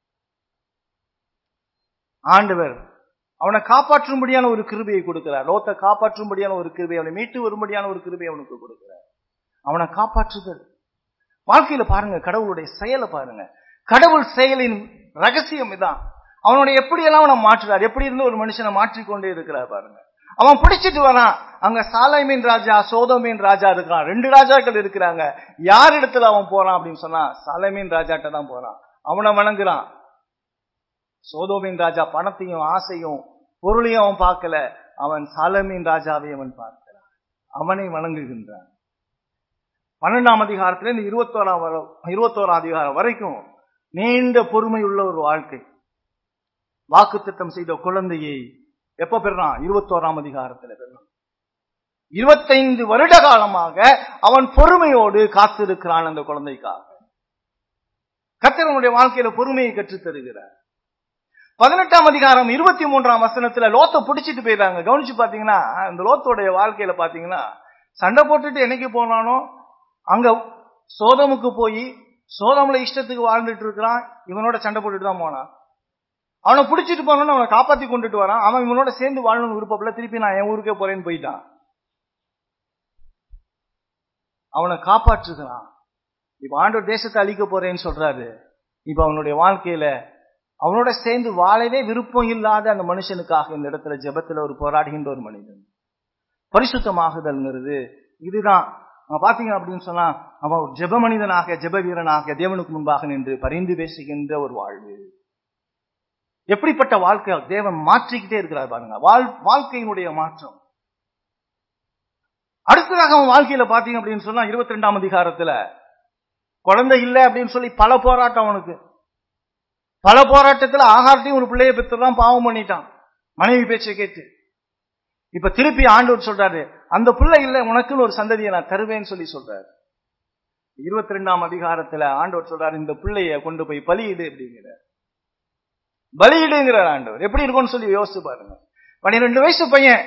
ஆண்டவர் அவனை காப்பாற்றும்படியான ஒரு கிருபையை கொடுக்கிறார் லோத்தை காப்பாற்றும்படியான ஒரு கிருபை அவனை மீட்டு வரும்படியான ஒரு கிருபை அவனுக்கு கொடுக்கிறார் அவனை காப்பாற்றுதல் வாழ்க்கையில பாருங்க கடவுளுடைய செயலை பாருங்க கடவுள் செயலின் ரகசியம் இதான் அவனுடைய எப்படியெல்லாம் அவனை மாற்றுறார் எப்படி இருந்து ஒரு மனுஷனை மாற்றிக்கொண்டே இருக்கிறார் பாருங்க அவன் பிடிச்சிட்டு வரான் அங்க சாலைமீன் ராஜா சோதமீன் ராஜா இருக்கிறான் ரெண்டு ராஜாக்கள் இருக்கிறாங்க யார் இடத்துல அவன் போறான் அப்படின்னு சொன்னா சாலைமீன் ராஜாட்ட தான் போறான் அவனை வணங்குறான் சோதோமின் ராஜா பணத்தையும் ஆசையும் பொருளையும் அவன் பார்க்கல அவன் சாலமீன் ராஜாவை அவன் பார்க்கிறான் அவனை வணங்குகின்றான் பன்னெண்டாம் அதிகாரத்துல இந்த இருபத்தோராம் வர இருபத்தோராம் அதிகாரம் வரைக்கும் நீண்ட பொறுமை உள்ள ஒரு வாழ்க்கை வாக்கு திட்டம் செய்த குழந்தையை எப்ப பெறான் இருபத்தோராம் அதிகாரத்துல பெறான் இருபத்தைந்து வருட காலமாக அவன் பொறுமையோடு காத்திருக்கிறான் அந்த குழந்தைக்காக கத்திரனுடைய வாழ்க்கையில பொறுமையை கற்றுத் தருகிறார் பதினெட்டாம் அதிகாரம் இருபத்தி மூன்றாம் வசனத்துல லோத்தை பிடிச்சிட்டு போயிடுறாங்க கவனிச்சு பாத்தீங்கன்னா இந்த லோத்தோடைய வாழ்க்கையில பாத்தீங்கன்னா சண்டை போட்டுட்டு என்னைக்கு போனானோ அங்க சோதமுக்கு போய் சோதமுல இஷ்டத்துக்கு வாழ்ந்துட்டு இருக்கிறான் இவனோட சண்டை போட்டுட்டு தான் போனான் அவனை பிடிச்சிட்டு போனோன்னு அவனை காப்பாத்தி கொண்டுட்டு வரான் அவன் இவனோட சேர்ந்து வாழணும்னு விருப்பப்பல திருப்பி நான் என் ஊருக்கே போறேன்னு போயிட்டான் அவனை காப்பாற்றுகிறான் இப்ப ஆண்டவர் தேசத்தை அழிக்க போறேன்னு சொல்றாரு இப்ப அவனுடைய வாழ்க்கையில அவனோட சேர்ந்து வாழவே விருப்பம் இல்லாத அந்த மனுஷனுக்காக இந்த இடத்துல ஜெபத்துல ஒரு போராடுகின்ற ஒரு மனிதன் பரிசுத்தமாகுதல்ங்கிறது இதுதான் அவன் பாத்தீங்க அப்படின்னு சொன்னா அவன் ஒரு ஜெப மனிதனாக ஜெப வீரனாக தேவனுக்கு முன்பாக நின்று பரிந்து பேசுகின்ற ஒரு வாழ்வு எப்படிப்பட்ட வாழ்க்கை தேவன் மாற்றிக்கிட்டே இருக்கிறார் பாருங்க வாழ் வாழ்க்கையினுடைய மாற்றம் அடுத்ததாக அவன் வாழ்க்கையில பாத்தீங்க அப்படின்னு சொன்னா இருபத்தி ரெண்டாம் அதிகாரத்துல குழந்தை இல்லை அப்படின்னு சொல்லி பல போராட்டம் அவனுக்கு பல போராட்டத்துல ஆகாரத்தையும் ஒரு பிள்ளைய பெற்றுதான் பாவம் பண்ணிட்டான் மனைவி பேச்சை கேட்டு இப்ப திருப்பி ஆண்டவர் சொல்றாரு அந்த பிள்ளை இல்ல உனக்குன்னு ஒரு சந்ததியை நான் தருவேன்னு சொல்லி சொல்றாரு இருபத்தி ரெண்டாம் அதிகாரத்துல ஆண்டவர் சொல்றாரு இந்த பிள்ளைய கொண்டு போய் பலியிடு அப்படிங்கிற பலியிடுங்கிறார் ஆண்டவர் எப்படி இருக்கும்னு சொல்லி யோசிச்சு பாருங்க பன்னிரெண்டு வயசு பையன்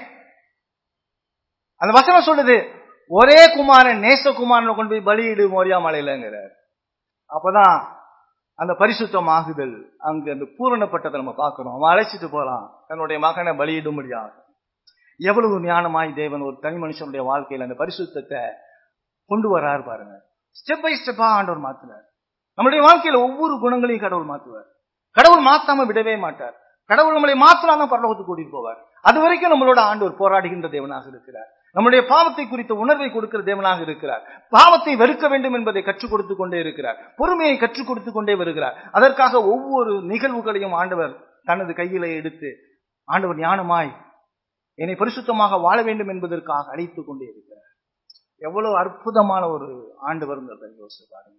அந்த வசனம் சொல்லுது ஒரே குமாரன் நேசகுமாரனை கொண்டு போய் பலியிடு மோரியா மலையிலங்கிறார் அப்பதான் அந்த பரிசுத்தமாகுதல் அங்கு அந்த பூரணப்பட்டதை நம்ம பார்க்கிறோம் அவன் அழைச்சிட்டு போறான் தன்னுடைய மகனை பலியிடும்படியாக எவ்வளவு ஞானமாய் தேவன் ஒரு தனி மனுஷனுடைய வாழ்க்கையில அந்த பரிசுத்தத்தை கொண்டு வராரு பாருங்க ஸ்டெப் பை ஸ்டெப்பா ஆண்டவர் மாத்துறார் நம்முடைய வாழ்க்கையில ஒவ்வொரு குணங்களையும் கடவுள் மாத்துவார் கடவுள் மாத்தாம விடவே மாட்டார் கடவுள் நம்மளை மாத்திராம பரலோகத்துக்கு கூட்டிட்டு போவார் அது வரைக்கும் நம்மளோட ஆண்டவர் போராடுகின்ற தேவனாக இருக்கிறார் நம்முடைய பாவத்தை குறித்த உணர்வை கொடுக்கிற தேவனாக இருக்கிறார் பாவத்தை வெறுக்க வேண்டும் என்பதை கற்றுக் கொடுத்து கொண்டே இருக்கிறார் பொறுமையை கற்றுக் கொடுத்து கொண்டே வருகிறார் அதற்காக ஒவ்வொரு நிகழ்வுகளையும் ஆண்டவர் தனது கையில எடுத்து ஆண்டவர் ஞானமாய் என்னை பரிசுத்தமாக வாழ வேண்டும் என்பதற்காக அழைத்துக் கொண்டே இருக்கிறார் எவ்வளவு அற்புதமான ஒரு ஆண்டவர் யோசிச்சு பாருங்க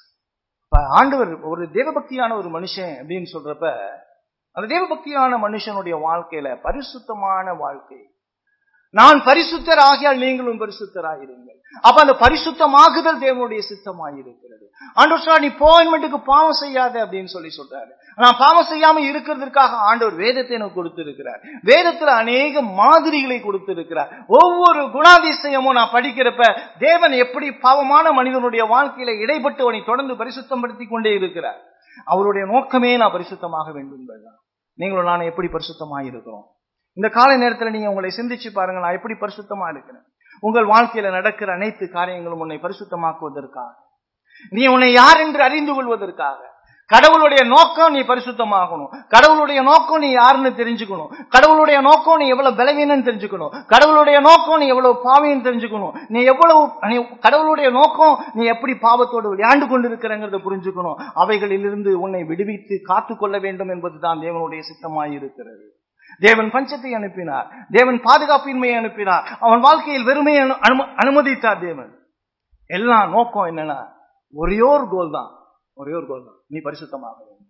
ஆண்டவர் ஒரு தேவபக்தியான ஒரு மனுஷன் அப்படின்னு சொல்றப்ப அந்த தேவபக்தியான மனுஷனுடைய வாழ்க்கையில பரிசுத்தமான வாழ்க்கை நான் பரிசுத்தர் ஆகியால் நீங்களும் பரிசுத்தராயிருங்கள் அப்ப அந்த பரிசுத்தமாகுதல் தேவனுடைய சித்தமாயிருக்கிறது ஆண்டவர் சொல்ற நீ போயின்மெண்ட்டுக்கு பாவம் செய்யாத அப்படின்னு சொல்லி சொல்றாரு நான் பாவம் செய்யாம இருக்கிறதுக்காக ஆண்டவர் வேதத்தை எனக்கு கொடுத்திருக்கிறார் வேதத்துல அநேக மாதிரிகளை கொடுத்திருக்கிறார் ஒவ்வொரு குணாதிசயமும் நான் படிக்கிறப்ப தேவன் எப்படி பாவமான மனிதனுடைய வாழ்க்கையில இடைப்பட்டு அவனை தொடர்ந்து பரிசுத்தப்படுத்தி கொண்டே இருக்கிறார் அவருடைய நோக்கமே நான் பரிசுத்தமாக வேண்டும் என்பதுதான் நீங்களும் நான் எப்படி பரிசுத்தமாக இருக்கிறோம் இந்த காலை நேரத்துல நீங்க உங்களை சிந்திச்சு பாருங்க நான் எப்படி பரிசுத்தமா இருக்கிறேன் உங்கள் வாழ்க்கையில நடக்கிற அனைத்து காரியங்களும் உன்னை பரிசுத்தமாக்குவதற்காக நீ உன்னை யார் என்று அறிந்து கொள்வதற்காக கடவுளுடைய நோக்கம் நீ பரிசுத்தமாகணும் கடவுளுடைய நோக்கம் நீ யாருன்னு தெரிஞ்சுக்கணும் கடவுளுடைய நோக்கம் நீ எவ்வளவு பலவீனன்னு தெரிஞ்சுக்கணும் கடவுளுடைய நோக்கம் நீ எவ்வளவு பாவின்னு தெரிஞ்சுக்கணும் நீ எவ்வளவு நீ கடவுளுடைய நோக்கம் நீ எப்படி பாவத்தோடு விளையாண்டு கொண்டிருக்கிறங்கிறத புரிஞ்சுக்கணும் அவைகளிலிருந்து உன்னை விடுவித்து காத்துக்கொள்ள வேண்டும் என்பதுதான் தேவனுடைய சித்தமாய் இருக்கிறது தேவன் பஞ்சத்தை அனுப்பினார் தேவன் பாதுகாப்பின்மையை அனுப்பினார் அவன் வாழ்க்கையில் வெறுமையை அனுமதித்தார் தேவன் எல்லா நோக்கம் என்னன்னா ஒரே ஒரு கோல் தான் ஒரே ஒரு கோல் தான் நீ பரிசுத்தமாக வேண்டும்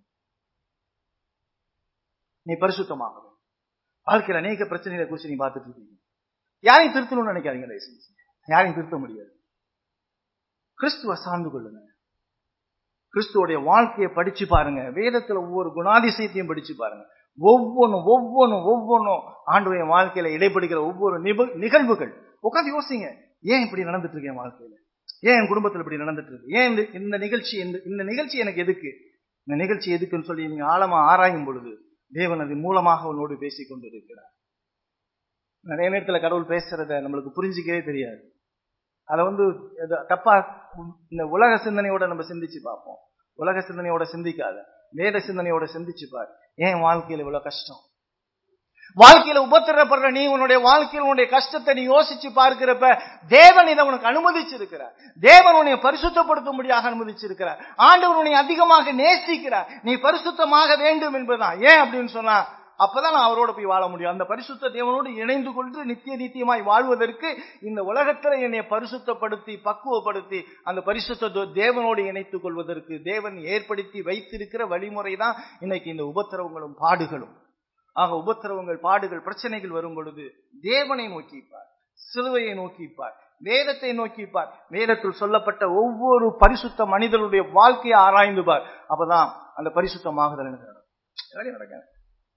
நீ பரிசுத்தமாக வேண்டும் வாழ்க்கையில் அநேக பிரச்சனைகளை குறித்து நீ பார்த்துட்டு இருக்கீங்க யாரையும் திருத்தணும்னு நினைக்காதீங்க தயவுசெய்து யாரையும் திருத்த முடியாது கிறிஸ்துவ சார்ந்து கொள்ளுங்க கிறிஸ்துவோடைய வாழ்க்கையை படிச்சு பாருங்க வேதத்துல ஒவ்வொரு குணாதிசயத்தையும் படிச்சு பாருங்க ஒவ்வொன்றும் ஒவ்வொன்றும் ஒவ்வொன்றும் ஆண்டுடைய வாழ்க்கையில இடைப்படுகிற ஒவ்வொரு நிப நிகழ்வுகள் உட்காந்து யோசிங்க ஏன் இப்படி நடந்துட்டு இருக்கு என் வாழ்க்கையில ஏன் என் குடும்பத்தில் இப்படி நடந்துட்டு இருக்கு ஏன் இந்த இந்த நிகழ்ச்சி இந்த இந்த நிகழ்ச்சி எனக்கு எதுக்கு இந்த நிகழ்ச்சி எதுக்குன்னு சொல்லி நீங்க ஆழமா ஆராயும் பொழுது தேவன் அதன் மூலமாக உன்னோடு பேசிக் கொண்டு இருக்கிறார் நிறைய நேரத்துல கடவுள் பேசுறத நம்மளுக்கு புரிஞ்சிக்கவே தெரியாது அதை வந்து எது தப்பா இந்த உலக சிந்தனையோட நம்ம சிந்திச்சு பார்ப்போம் உலக சிந்தனையோட சிந்திக்காத வேத சிந்தனையோட சிந்திச்சு பார் ஏன் வாழ்க்கையில இவ்வளவு கஷ்டம் வாழ்க்கையில உபத்திரப்படுற நீ உன்னுடைய வாழ்க்கையில் உன்னுடைய கஷ்டத்தை நீ யோசிச்சு பார்க்கிறப்ப தேவன் இதை உனக்கு அனுமதிச்சிருக்கிறார் தேவன் உன்னை பரிசுத்தப்படுத்தும்படியாக அனுமதிச்சிருக்கிறார் ஆண்டவர் உன்னை அதிகமாக நேசிக்கிறார் நீ பரிசுத்தமாக வேண்டும் என்பதுதான் ஏன் அப்படின்னு சொன்னா அப்பதான் நான் அவரோட போய் வாழ முடியும் அந்த பரிசுத்த தேவனோடு இணைந்து கொண்டு நித்திய நித்தியமாய் வாழ்வதற்கு இந்த உலகத்துல என்னை பரிசுத்தப்படுத்தி பக்குவப்படுத்தி அந்த பரிசுத்த தேவனோடு இணைத்துக் கொள்வதற்கு தேவன் ஏற்படுத்தி வைத்திருக்கிற வழிமுறை தான் இன்னைக்கு இந்த உபத்திரவங்களும் பாடுகளும் ஆக உபத்திரவங்கள் பாடுகள் பிரச்சனைகள் வரும் பொழுது தேவனை நோக்கிப்பார் சிலுவையை நோக்கிப்பார் வேதத்தை நோக்கிப்பார் வேதத்தில் சொல்லப்பட்ட ஒவ்வொரு பரிசுத்த மனிதனுடைய வாழ்க்கையை ஆராய்ந்து பார் அப்பதான் அந்த பரிசுத்தமாகுதல் எனக்கு நடக்கும் நடக்காது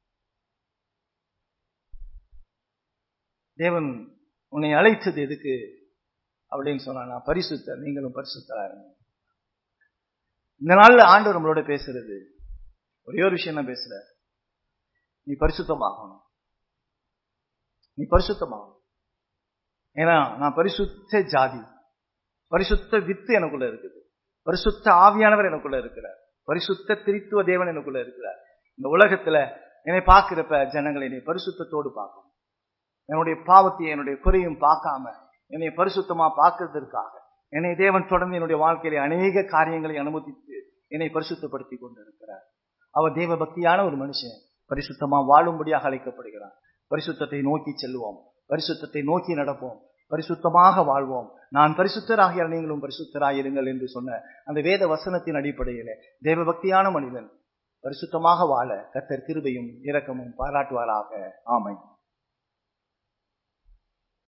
தேவன் உன்னை அழைத்தது எதுக்கு அப்படின்னு சொன்னா நான் பரிசுத்த நீங்களும் பரிசுத்தரா இருங்க இந்த நாள்ல ஆண்டவர் நம்மளோட பேசுறது ஒரே ஒரு விஷயம் தான் பேசுற நீ பரிசுத்தமாகணும் நீ பரிசுத்தமாகணும் ஏன்னா நான் பரிசுத்த ஜாதி பரிசுத்த வித்து எனக்குள்ள இருக்குது பரிசுத்த ஆவியானவர் எனக்குள்ள இருக்கிறார் பரிசுத்த திரித்துவ தேவன் எனக்குள்ள இருக்கிறார் இந்த உலகத்துல என்னை பார்க்கிறப்ப ஜனங்களை என்னை பரிசுத்தத்தோடு பார்க்கணும் என்னுடைய பாவத்தையும் என்னுடைய குறையும் பார்க்காம என்னை பரிசுத்தமா பார்க்கறதற்காக என்னை தேவன் தொடர்ந்து என்னுடைய வாழ்க்கையில அநேக காரியங்களை அனுமதித்து என்னை பரிசுத்தப்படுத்தி கொண்டிருக்கிறார் அவர் தேவ பக்தியான ஒரு மனுஷன் பரிசுத்தமா வாழும்படியாக அழைக்கப்படுகிறான் பரிசுத்தத்தை நோக்கி செல்வோம் பரிசுத்தத்தை நோக்கி நடப்போம் பரிசுத்தமாக வாழ்வோம் நான் பரிசுத்தராகிய நீங்களும் பரிசுத்தராயிருங்கள் என்று சொன்ன அந்த வேத வசனத்தின் அடிப்படையில தேவ பக்தியான மனிதன் பரிசுத்தமாக வாழ கத்தர் கிருபையும் இரக்கமும் பாராட்டுவாராக ஆமை